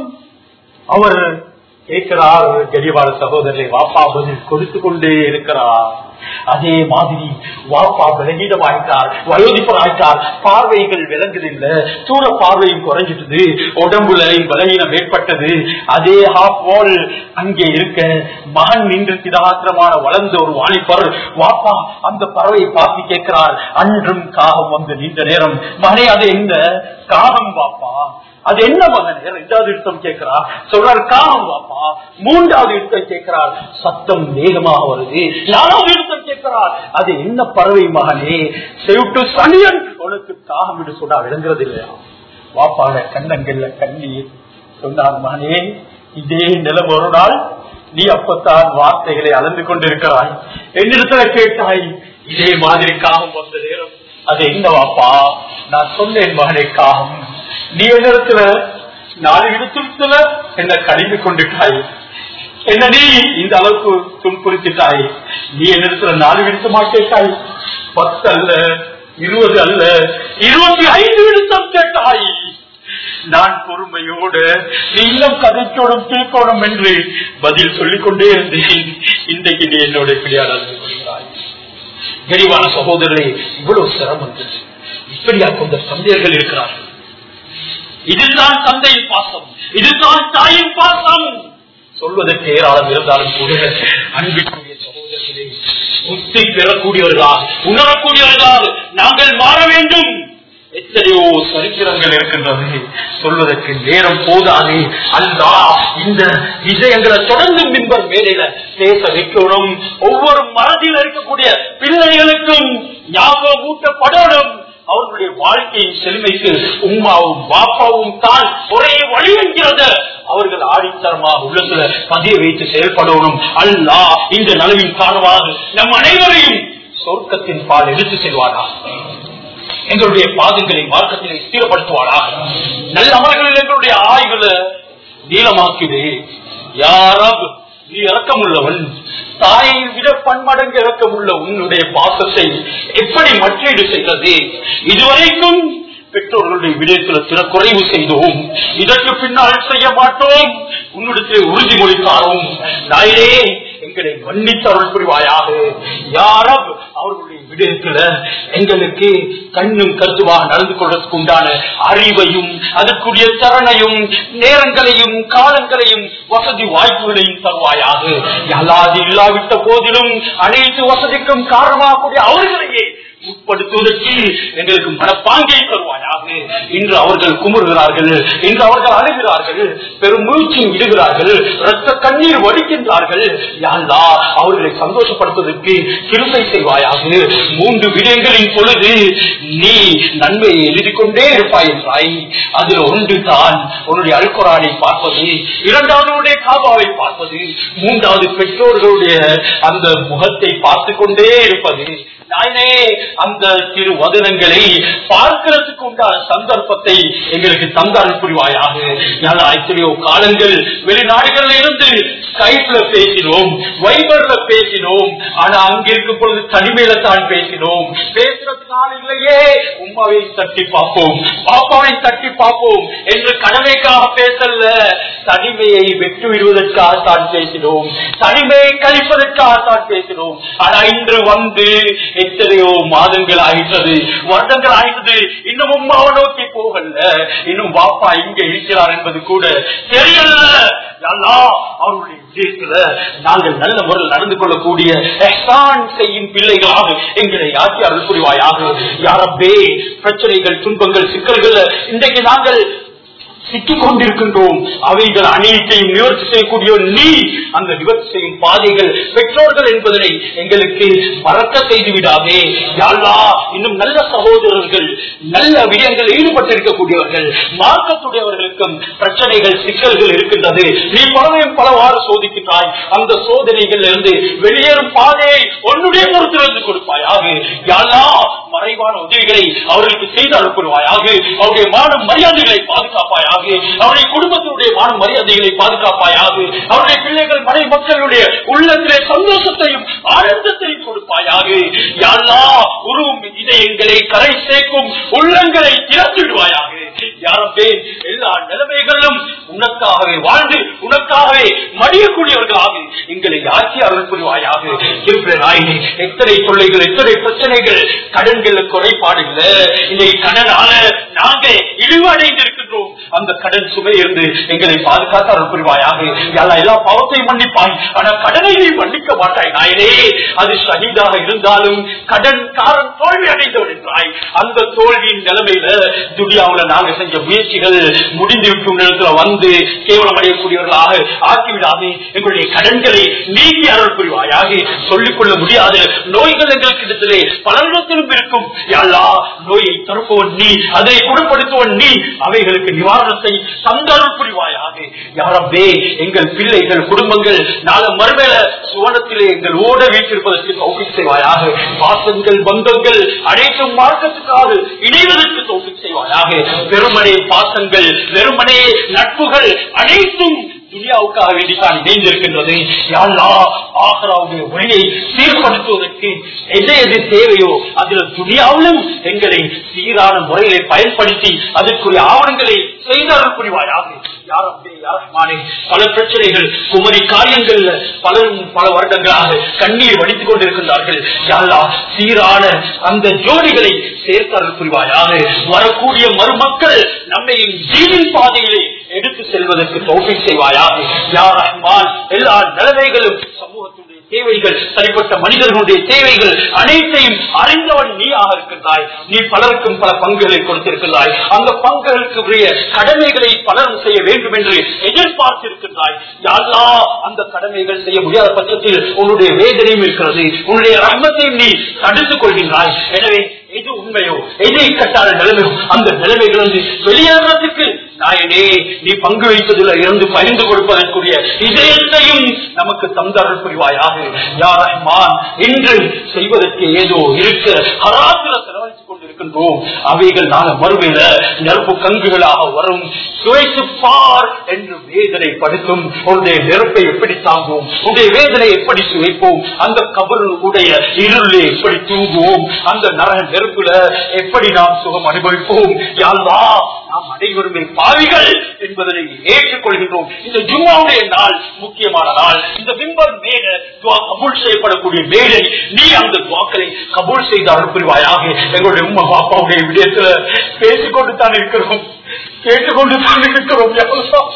அவர் கேட்கிறார் கரிவாள சகோதரரை வாப்பா பதில் கொடுத்து கொண்டே இருக்கிறார் அதே மாதிரி வாப்பா விலகிடமாயிட்டார் வயோதிப்பராயிட்டார் பார்வைகள் விளங்குதில்லை தூர பார்வையும் குறைஞ்சிட்டது உடம்புல பலகீனம் ஏற்பட்டது அதே ஹாஃப் வால் அங்கே இருக்க மகன் நின்று திடாத்திரமான வளர்ந்த ஒரு வாலிபர் வாப்பா அந்த பறவையை பார்த்து கேட்கிறார் அன்றும் காகம் வந்து நீண்ட நேரம் மகனே அது என்ன காகம் வாப்பா அது என்ன மகன் இரண்டாவது யுத்தம் கேட்கிறார் சொல்றார் காலம் வாப்பா மூன்றாவது யுத்தம் கேட்கிறார் சத்தம் வேகமாக வருது நாலாவது யுத்தம் கேட்கிறார் அது என்ன பறவை மகனே செவிட்டு சனியன் உனக்கு காகம் என்று சொன்னா விளங்குறது இல்லையா வாப்பாட கண்ணங்கள்ல கண்ணீர் சொன்னார் மகனே இதே நிலம் ஒரு நாள் நீ அப்பத்தான் வார்த்தைகளை அளந்து கொண்டிருக்கிறாய் என்னிடத்துல கேட்டாய் இதே மாதிரி காகம் வந்த நேரம் அது என்ன வாப்பா நான் சொன்னேன் மகனே காகம் நீ என்னிடத்துல நாலு இடத்துல என்ன கடிந்து கொண்டுட்டாய் என்ன நீ இந்த அளவுக்கு துன்புறுத்திட்டாய் நீ என்னிடத்துல நாலு விடுத்தமா கேட்டாய் பத்து அல்ல இருபது அல்ல இருபத்தி ஐந்து விடுத்தம் கேட்டாய் நான் பொறுமையோடு நீ இல்லம் கதைக்கோடும் கேட்கணும் என்று பதில் சொல்லிக் கொண்டே இருந்தேன் இன்றைக்கு நீ என்னோட பிடியாடாது விரிவான சகோதரரை இவ்வளவு சிரமம் இப்படியா கொண்ட சந்தையர்கள் இருக்கிறார்கள் இதுதான் தந்தையின் பாசம் இதுதான் தாயின் பாசம் சொல்வதற்கு ஏராளம் இருந்தாலும் கூட அன்பிற்குரிய சகோதரர்களே புத்தி பெறக்கூடியவர்களாக உணரக்கூடியவர்களாக நாங்கள் மாற வேண்டும் எத்தனையோ சரித்திரங்கள் இருக்கின்றது சொல்வதற்கு நேரம் போதாது அல்லா இந்த விஷயங்களை தொடர்ந்து மின்பர் மேலையில பேச வைக்கணும் ஒவ்வொரு மனதில் இருக்கக்கூடிய பிள்ளைகளுக்கும் ஞாபகம் ஊட்டப்படணும் அவர்களுடைய வாழ்க்கையின் செழுமைக்கு உமாவும் பாப்பாவும் தான் ஒரே வழி என்கிறது அவர்கள் ஆடித்தரமாக உள்ளத்துல பதிய வைத்து செயல்படணும் அல்லா இந்த நலவின் காரணமாக நம் அனைவரையும் சொர்க்கத்தின் பால் எடுத்து செல்வாரா எங்களுடைய பாதங்களை மார்க்கத்திலே ஸ்திரப்படுத்துவாராக நல்ல அமல்களில் எங்களுடைய ஆய்வுல நீளமாக்கிடு யாராவது நீ இறக்கமுள்ளவன் தாயை விட பன்மடங்கு இறக்கமுள்ள உன்னுடைய பாசத்தை எப்படி மற்றீடு செய்தது இதுவரைக்கும் பெற்றோர்களுடைய விடயத்தில் சில குறைவு செய்தோம் இதற்கு பின்னால் செய்ய மாட்டோம் உன்னிடத்தில் உறுதிமொழி தாரோம் நாயிலே எங்களை மன்னித்து அருள் புரிவாயாக யாரும் அவர்களுடைய விடயத்துல எங்களுக்கு கண்ணும் கருத்துவாக நடந்து கொள்வதற்கு உண்டான அறிவையும் அதற்குரிய திறனையும் நேரங்களையும் காலங்களையும் வசதி வாய்ப்புகளையும் தருவாயாக அல்லாது இல்லாவிட்ட போதிலும் அனைத்து வசதிக்கும் காரணமாகக்கூடிய அவர்களையே உட்படுத்துவதற்கு எங்களுக்கு மனப்பாங்கை தருவாயாக இன்று அவர்கள் குமுறுகிறார்கள் இன்று அவர்கள் அழுகிறார்கள் பெரும் முயற்சி விடுகிறார்கள் ரத்த கண்ணீர் வடிக்கின்றார்கள் யாழ்லா அவர்களை சந்தோஷப்படுத்துவதற்கு கிருப்பை செய்வாயாக மூன்று விடயங்களின் பொழுது நீ நன்மையை எழுதி கொண்டே இருப்பாய் என்றாய் அதில் ஒன்று தான் உன்னுடைய அல்குரானை பார்ப்பது இரண்டாவது உன்னுடைய காபாவை பார்ப்பது மூன்றாவது பெற்றோர்களுடைய அந்த முகத்தை பார்த்து கொண்டே இருப்பது நாயனே அந்த திரு வதனங்களை பார்க்கிறதுக்கு உண்டான சந்தர்ப்பத்தை எங்களுக்கு தந்தால் புரிவாயாக நான் எத்தனையோ காலங்கள் வெளிநாடுகளில் இருந்து ஸ்கைப்ல பேசினோம் வைபர்ல பேசினோம் ஆனா அங்க இருக்கும் பொழுது தனிமையில தான் பேசினோம் பேசுறதுனால இல்லையே உமாவை தட்டி பார்ப்போம் பாப்பாவை தட்டி பார்ப்போம் என்று கடமைக்காக பேசல தனிமையை வெற்றி விடுவதற்காக தான் பேசினோம் தனிமையை கழிப்பதற்காக தான் பேசினோம் ஆனா இன்று வந்து எத்தனையோ மாதங்கள் ஆகிட்டது வருடங்கள் ஆகிட்டது இன்னும் உமாவை நோக்கி போகல இன்னும் பாப்பா இங்க இருக்கிறார் என்பது கூட தெரியல அவருடைய விஷயத்துல நாங்கள் நல்ல முறையில் நடந்து கொள்ளக்கூடிய எஹ்சான் செய்யும் பிள்ளைகளாக எங்களை ஆட்சியாளர் புரிவாயாக யாரப்பே பிரச்சனைகள் துன்பங்கள் சிக்கல்கள் இன்றைக்கு நாங்கள் சிக்கிக் கொண்டிருக்கின்றோம் அவைகள் அனைத்தையும் நிவர்த்தி செய்யக்கூடிய நீ அந்த நிவர்த்தி செய்யும் பாதைகள் பெற்றோர்கள் என்பதனை எங்களுக்கு மறக்க செய்து விடாதே யாழ்லா இன்னும் நல்ல சகோதரர்கள் நல்ல விடயங்களில் ஈடுபட்டிருக்கக்கூடியவர்கள் மார்க்கத்துடையவர்களுக்கும் பிரச்சனைகள் சிக்கல்கள் இருக்கின்றது நீ பலவையும் பலவாறு சோதிக்கின்றாய் அந்த சோதனைகள் இருந்து வெளியேறும் பாதையை உன்னுடைய பொறுத்திருந்து கொடுப்பாயாக யாழ்லா மறைவான உதவிகளை அவர்களுக்கு செய்து அனுப்புவாயாக அவருடைய மான மரியாதைகளை பாதுகாப்பாயாக அவருடைய குடும்பத்தினுடைய மான மரியாதைகளை பாதுகாப்பாயாக அவருடைய பிள்ளைகள் மனை மக்களுடைய உள்ளத்திலே சந்தோஷத்தையும் ஆனந்தத்தையும் கொடுப்பாயாக யாழ்லா உருவும் இதயங்களை கரை சேர்க்கும் உள்ளங்களை திறந்து விடுவாயாக யாரப்பே எல்லா நிலைமைகளிலும் உனக்காகவே வாழ்ந்து உனக்காகவே மடியக்கூடியவர்களாக எங்களை ஆட்சி அருள் புரிவாயாக இருக்கிற நாயினே எத்தனை தொல்லைகள் எத்தனை பிரச்சனைகள் கடன்கள் குறைபாடு இல்ல இன்னைக்கு கடனால நாங்க இழிவடைந்து இருக்கின்றோம் அந்த கடன் சுமை இருந்து எங்களை பாதுகாத்து அருள் புரிவாயாக எல்லா எல்லா பாவத்தையும் மன்னிப்பாய் ஆனா கடனை நீ மன்னிக்க மாட்டாய் நாயனே அது ஷஹீதாக இருந்தாலும் கடன் காரன் தோல்வி அடைந்தவன் என்றாய் அந்த தோல்வியின் நிலைமையில துடியாவுல நாங்க செஞ்ச முயற்சிகள் முடிந்து விட்டும் நேரத்துல வந்து கேவலம் அடையக்கூடியவர்களாக ஆக்கிவிடாது எங்களுடைய கடன்களை நீங்கி அருள் புரிவாயாக சொல்லிக் கொள்ள முடியாத நோய்கள் எங்களுக்கு இடத்திலே பலரிடத்திலும் இருக்கும் யாழ்லா நோயை தடுப்பவன் நீ அதை குணப்படுத்துவன் நீ அவைகளுக்கு நிவாரணத்தை தந்த அருள் புரிவாயாக யாரப்பே எங்கள் பிள்ளைகள் குடும்பங்கள் நாள மறுமையில சுவனத்திலே எங்கள் ஓட வீட்டிருப்பதற்கு தௌகி செய்வாயாக பாசங்கள் பந்தங்கள் அனைத்தும் மார்க்கத்துக்காக இணைவதற்கு தௌகி செய்வாயாக வெறுமனே பாசங்கள் வெறுமனே நட்புகள் அனைத்தும் துனியாவுக்காக வேண்டித்தான் இணைந்திருக்கின்றது யாழ்லா ஆகராவுடைய ஒளியை சீர்படுத்துவதற்கு எது எது தேவையோ அதுல துனியாவிலும் எங்களை சீரான முறைகளை பயன்படுத்தி அதற்குரிய ஆவணங்களை செய்தார்கள் புரிவாயாக யாரப்பே யாருமானே பல பிரச்சனைகள் குமரி காரியங்கள்ல பலரும் பல வருடங்களாக கண்ணீர் வடித்துக் கொண்டிருக்கின்றார்கள் யாரா சீரான அந்த ஜோடிகளை சேர்த்தார்கள் புரிவாயாக வரக்கூடிய மருமக்கள் நம்மை ஜீவின் பாதையிலே எடுத்து செல்வதற்கு தோல்வி செய்வாயாக யார் ரஹ்மான் எல்லா நிலைமைகளும் சமூகத்துடைய தேவைகள் தனிப்பட்ட மனிதர்களுடைய தேவைகள் அனைத்தையும் அறிந்தவன் நீயாக இருக்கின்றாய் நீ பலருக்கும் பல பங்குகளை கொடுத்திருக்கின்றாய் அந்த பங்குகளுக்கு உரிய கடமைகளை பலரும் செய்ய வேண்டும் என்று எதிர்பார்த்திருக்கின்றாய் யாரா அந்த கடமைகள் செய்ய முடியாத பட்சத்தில் உன்னுடைய வேதனையும் இருக்கிறது உன்னுடைய ரஹ்மத்தையும் நீ தடுத்துக் கொள்கின்றாய் எனவே எது உண்மையோ எது இக்கட்டான நிலைமையோ அந்த நிலைமைகளிலிருந்து வெளியேறதுக்கு நாயனே நீ பங்கு வைப்பதில் இருந்து பகிர்ந்து கொடுப்பதற்குரிய இதயத்தையும் நமக்கு தந்தருள் புரிவாயாக யார் ரஹ்மான் என்று செய்வதற்கு ஏதோ இருக்க ஹராத்துல செலவழித்துக் கொண்டிருக்கின்றோம் அவைகள் நாள மறுமையில நெருப்பு கங்குகளாக வரும் சுவைத்து பார் என்று வேதனை படுத்தும் உன்னுடைய நெருப்பை எப்படி தாங்குவோம் உன்னுடைய வேதனை எப்படி சுவைப்போம் அந்த கபரு உடைய இருளை எப்படி தூங்குவோம் அந்த நரக நெருப்புல எப்படி நாம் சுகம் அனுபவிப்போம் யாழ்வா நாம் அனைவருமே பாவிகள் என்பதனை ஏற்றுக்கொள்கின்றோம் இந்த ஜும்மாவுடைய நாள் முக்கியமான நாள் இந்த பிம்பர் மேல துவா கபூல் செய்யப்படக்கூடிய மேலை நீ அந்த துவாக்களை கபூல் செய்து அனுப்புவாயாக எங்களுடைய உமா பாப்பாவுடைய விடயத்துல பேசிக்கொண்டு தான் இருக்கிறோம் கேட்டுக்கொண்டு தான் இருக்கிறோம் யா அல்லாஹ்.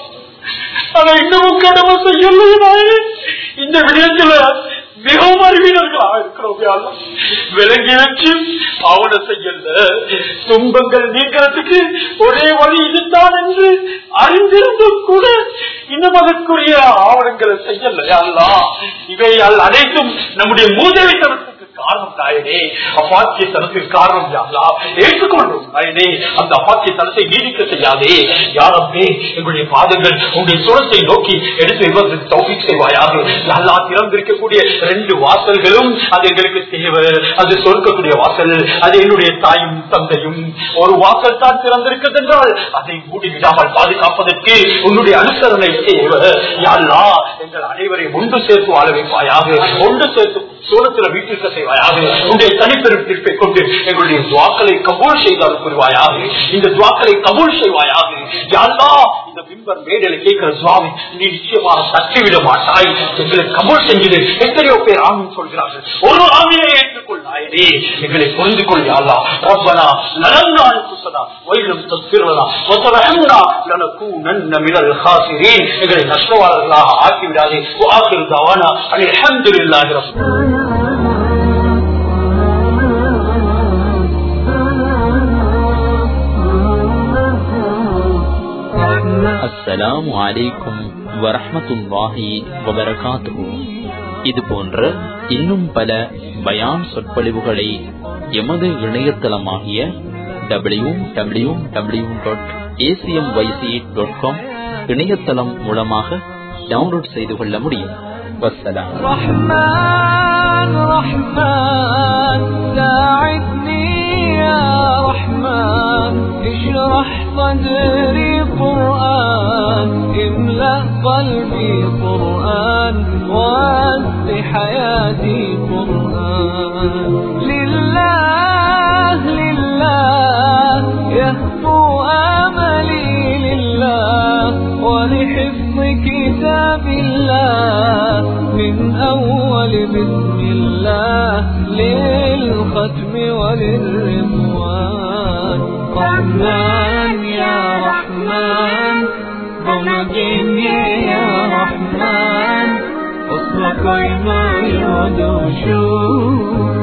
ஆனா இன்னமும் கடமை செய்யலையே இந்த விடயத்துல மிகவும் அறிவினர்களாக இருக்கிறோம் யா அல்லாஹ். விளங்கி வச்சு அவனை செய்யல துன்பங்கள் நீங்கிறதுக்கு ஒரே வழி இதுதான் என்று அறிந்திருந்தும் கூட இன்னும் அதற்குரிய ஆவணங்களை செய்யல யா அல்லாஹ். இவையால் அனைத்தும் நம்முடைய மூதவித்தனத்துக்கு காரணம் தாயனே அப்பாக்கிய தனத்துக்கு காரணம் யாரா ஏற்றுக்கொள்ளும் தாயனே அந்த அப்பாக்கிய தனத்தை நீடிக்க செய்யாதே யாரப்பே எங்களுடைய பாதங்கள் உங்களுடைய சுரத்தை நோக்கி எடுத்து வருவதற்கு தௌஃபீக் செய்வாயாக நல்லா திறந்திருக்கக்கூடிய ரெண்டு வாசல்களும் அது எங்களுக்கு தேவை அது சொர்க்கக்கூடிய வாசல் அது என்னுடைய தாயும் தந்தையும் ஒரு வாசல் தான் திறந்திருக்கிறது என்றால் அதை மூடி விடாமல் பாதுகாப்பதற்கு உன்னுடைய அனுசரணை தேவை யாரா எங்கள் அனைவரையும் ஒன்று சேர்த்து வாழ வைப்பாயாக ஒன்று சேர்த்து சோழத்துல வீட்டிற்கு செய்வாயாக உன்னுடைய தனிப்பெரும் தீர்ப்பை கொண்டு எங்களுடைய துவாக்களை கபூல் செய்தால் புரிவாயாக இந்த துவாக்களை கபூல் செய்வாயாக யாரா இந்த பிம்பர் மேடலை கேட்கிற சுவாமி நீ நிச்சயமாக தட்டிவிட மாட்டாய் எங்களை கபூல் செஞ்சது எத்தனையோ பேர் ஆமின் சொல்கிறார்கள் ஒரு ஆமியை ஏற்றுக்கொள் நாயனே எங்களை புரிந்து கொள் யாரா ரப்பனா லனன்னா அன்ஃபுஸனா வைலம் தஸ்பிர்லனா வதரஹம்னா லனகூனன்ன மினல் ஹாசிரீன் எங்களை நஷ்டவாளர்களாக ஆக்கிவிடாதே வாக்கிரு தவானா அல்ஹம்துலில்லாஹி ரப்பில் Mm-hmm. அஸ்ஸலாமு அலைக்கும் வரஹ்மத்துல்லாஹி வபரகாத்துஹு இது போன்ற இன்னும் பல பயான் சொற்பொழிவுகளை எமது இணையதளமாகிய W W W dot ACM YC dot com இணையதளம் மூலமாக டவுன்லோட் செய்து கொள்ள முடியும் வசலாம் رحمن رحمن ساعدني يا رحمن اشرح صدري قرآن املأ قلبي قرآن واسع حياتي قرآن لله لله يهفو آملي لله ولحفظ كتاب الله من أول بسم الله للختم وللرضوان رحمن يا رحمن رمجني يا رحمن اصلك ما يودوشون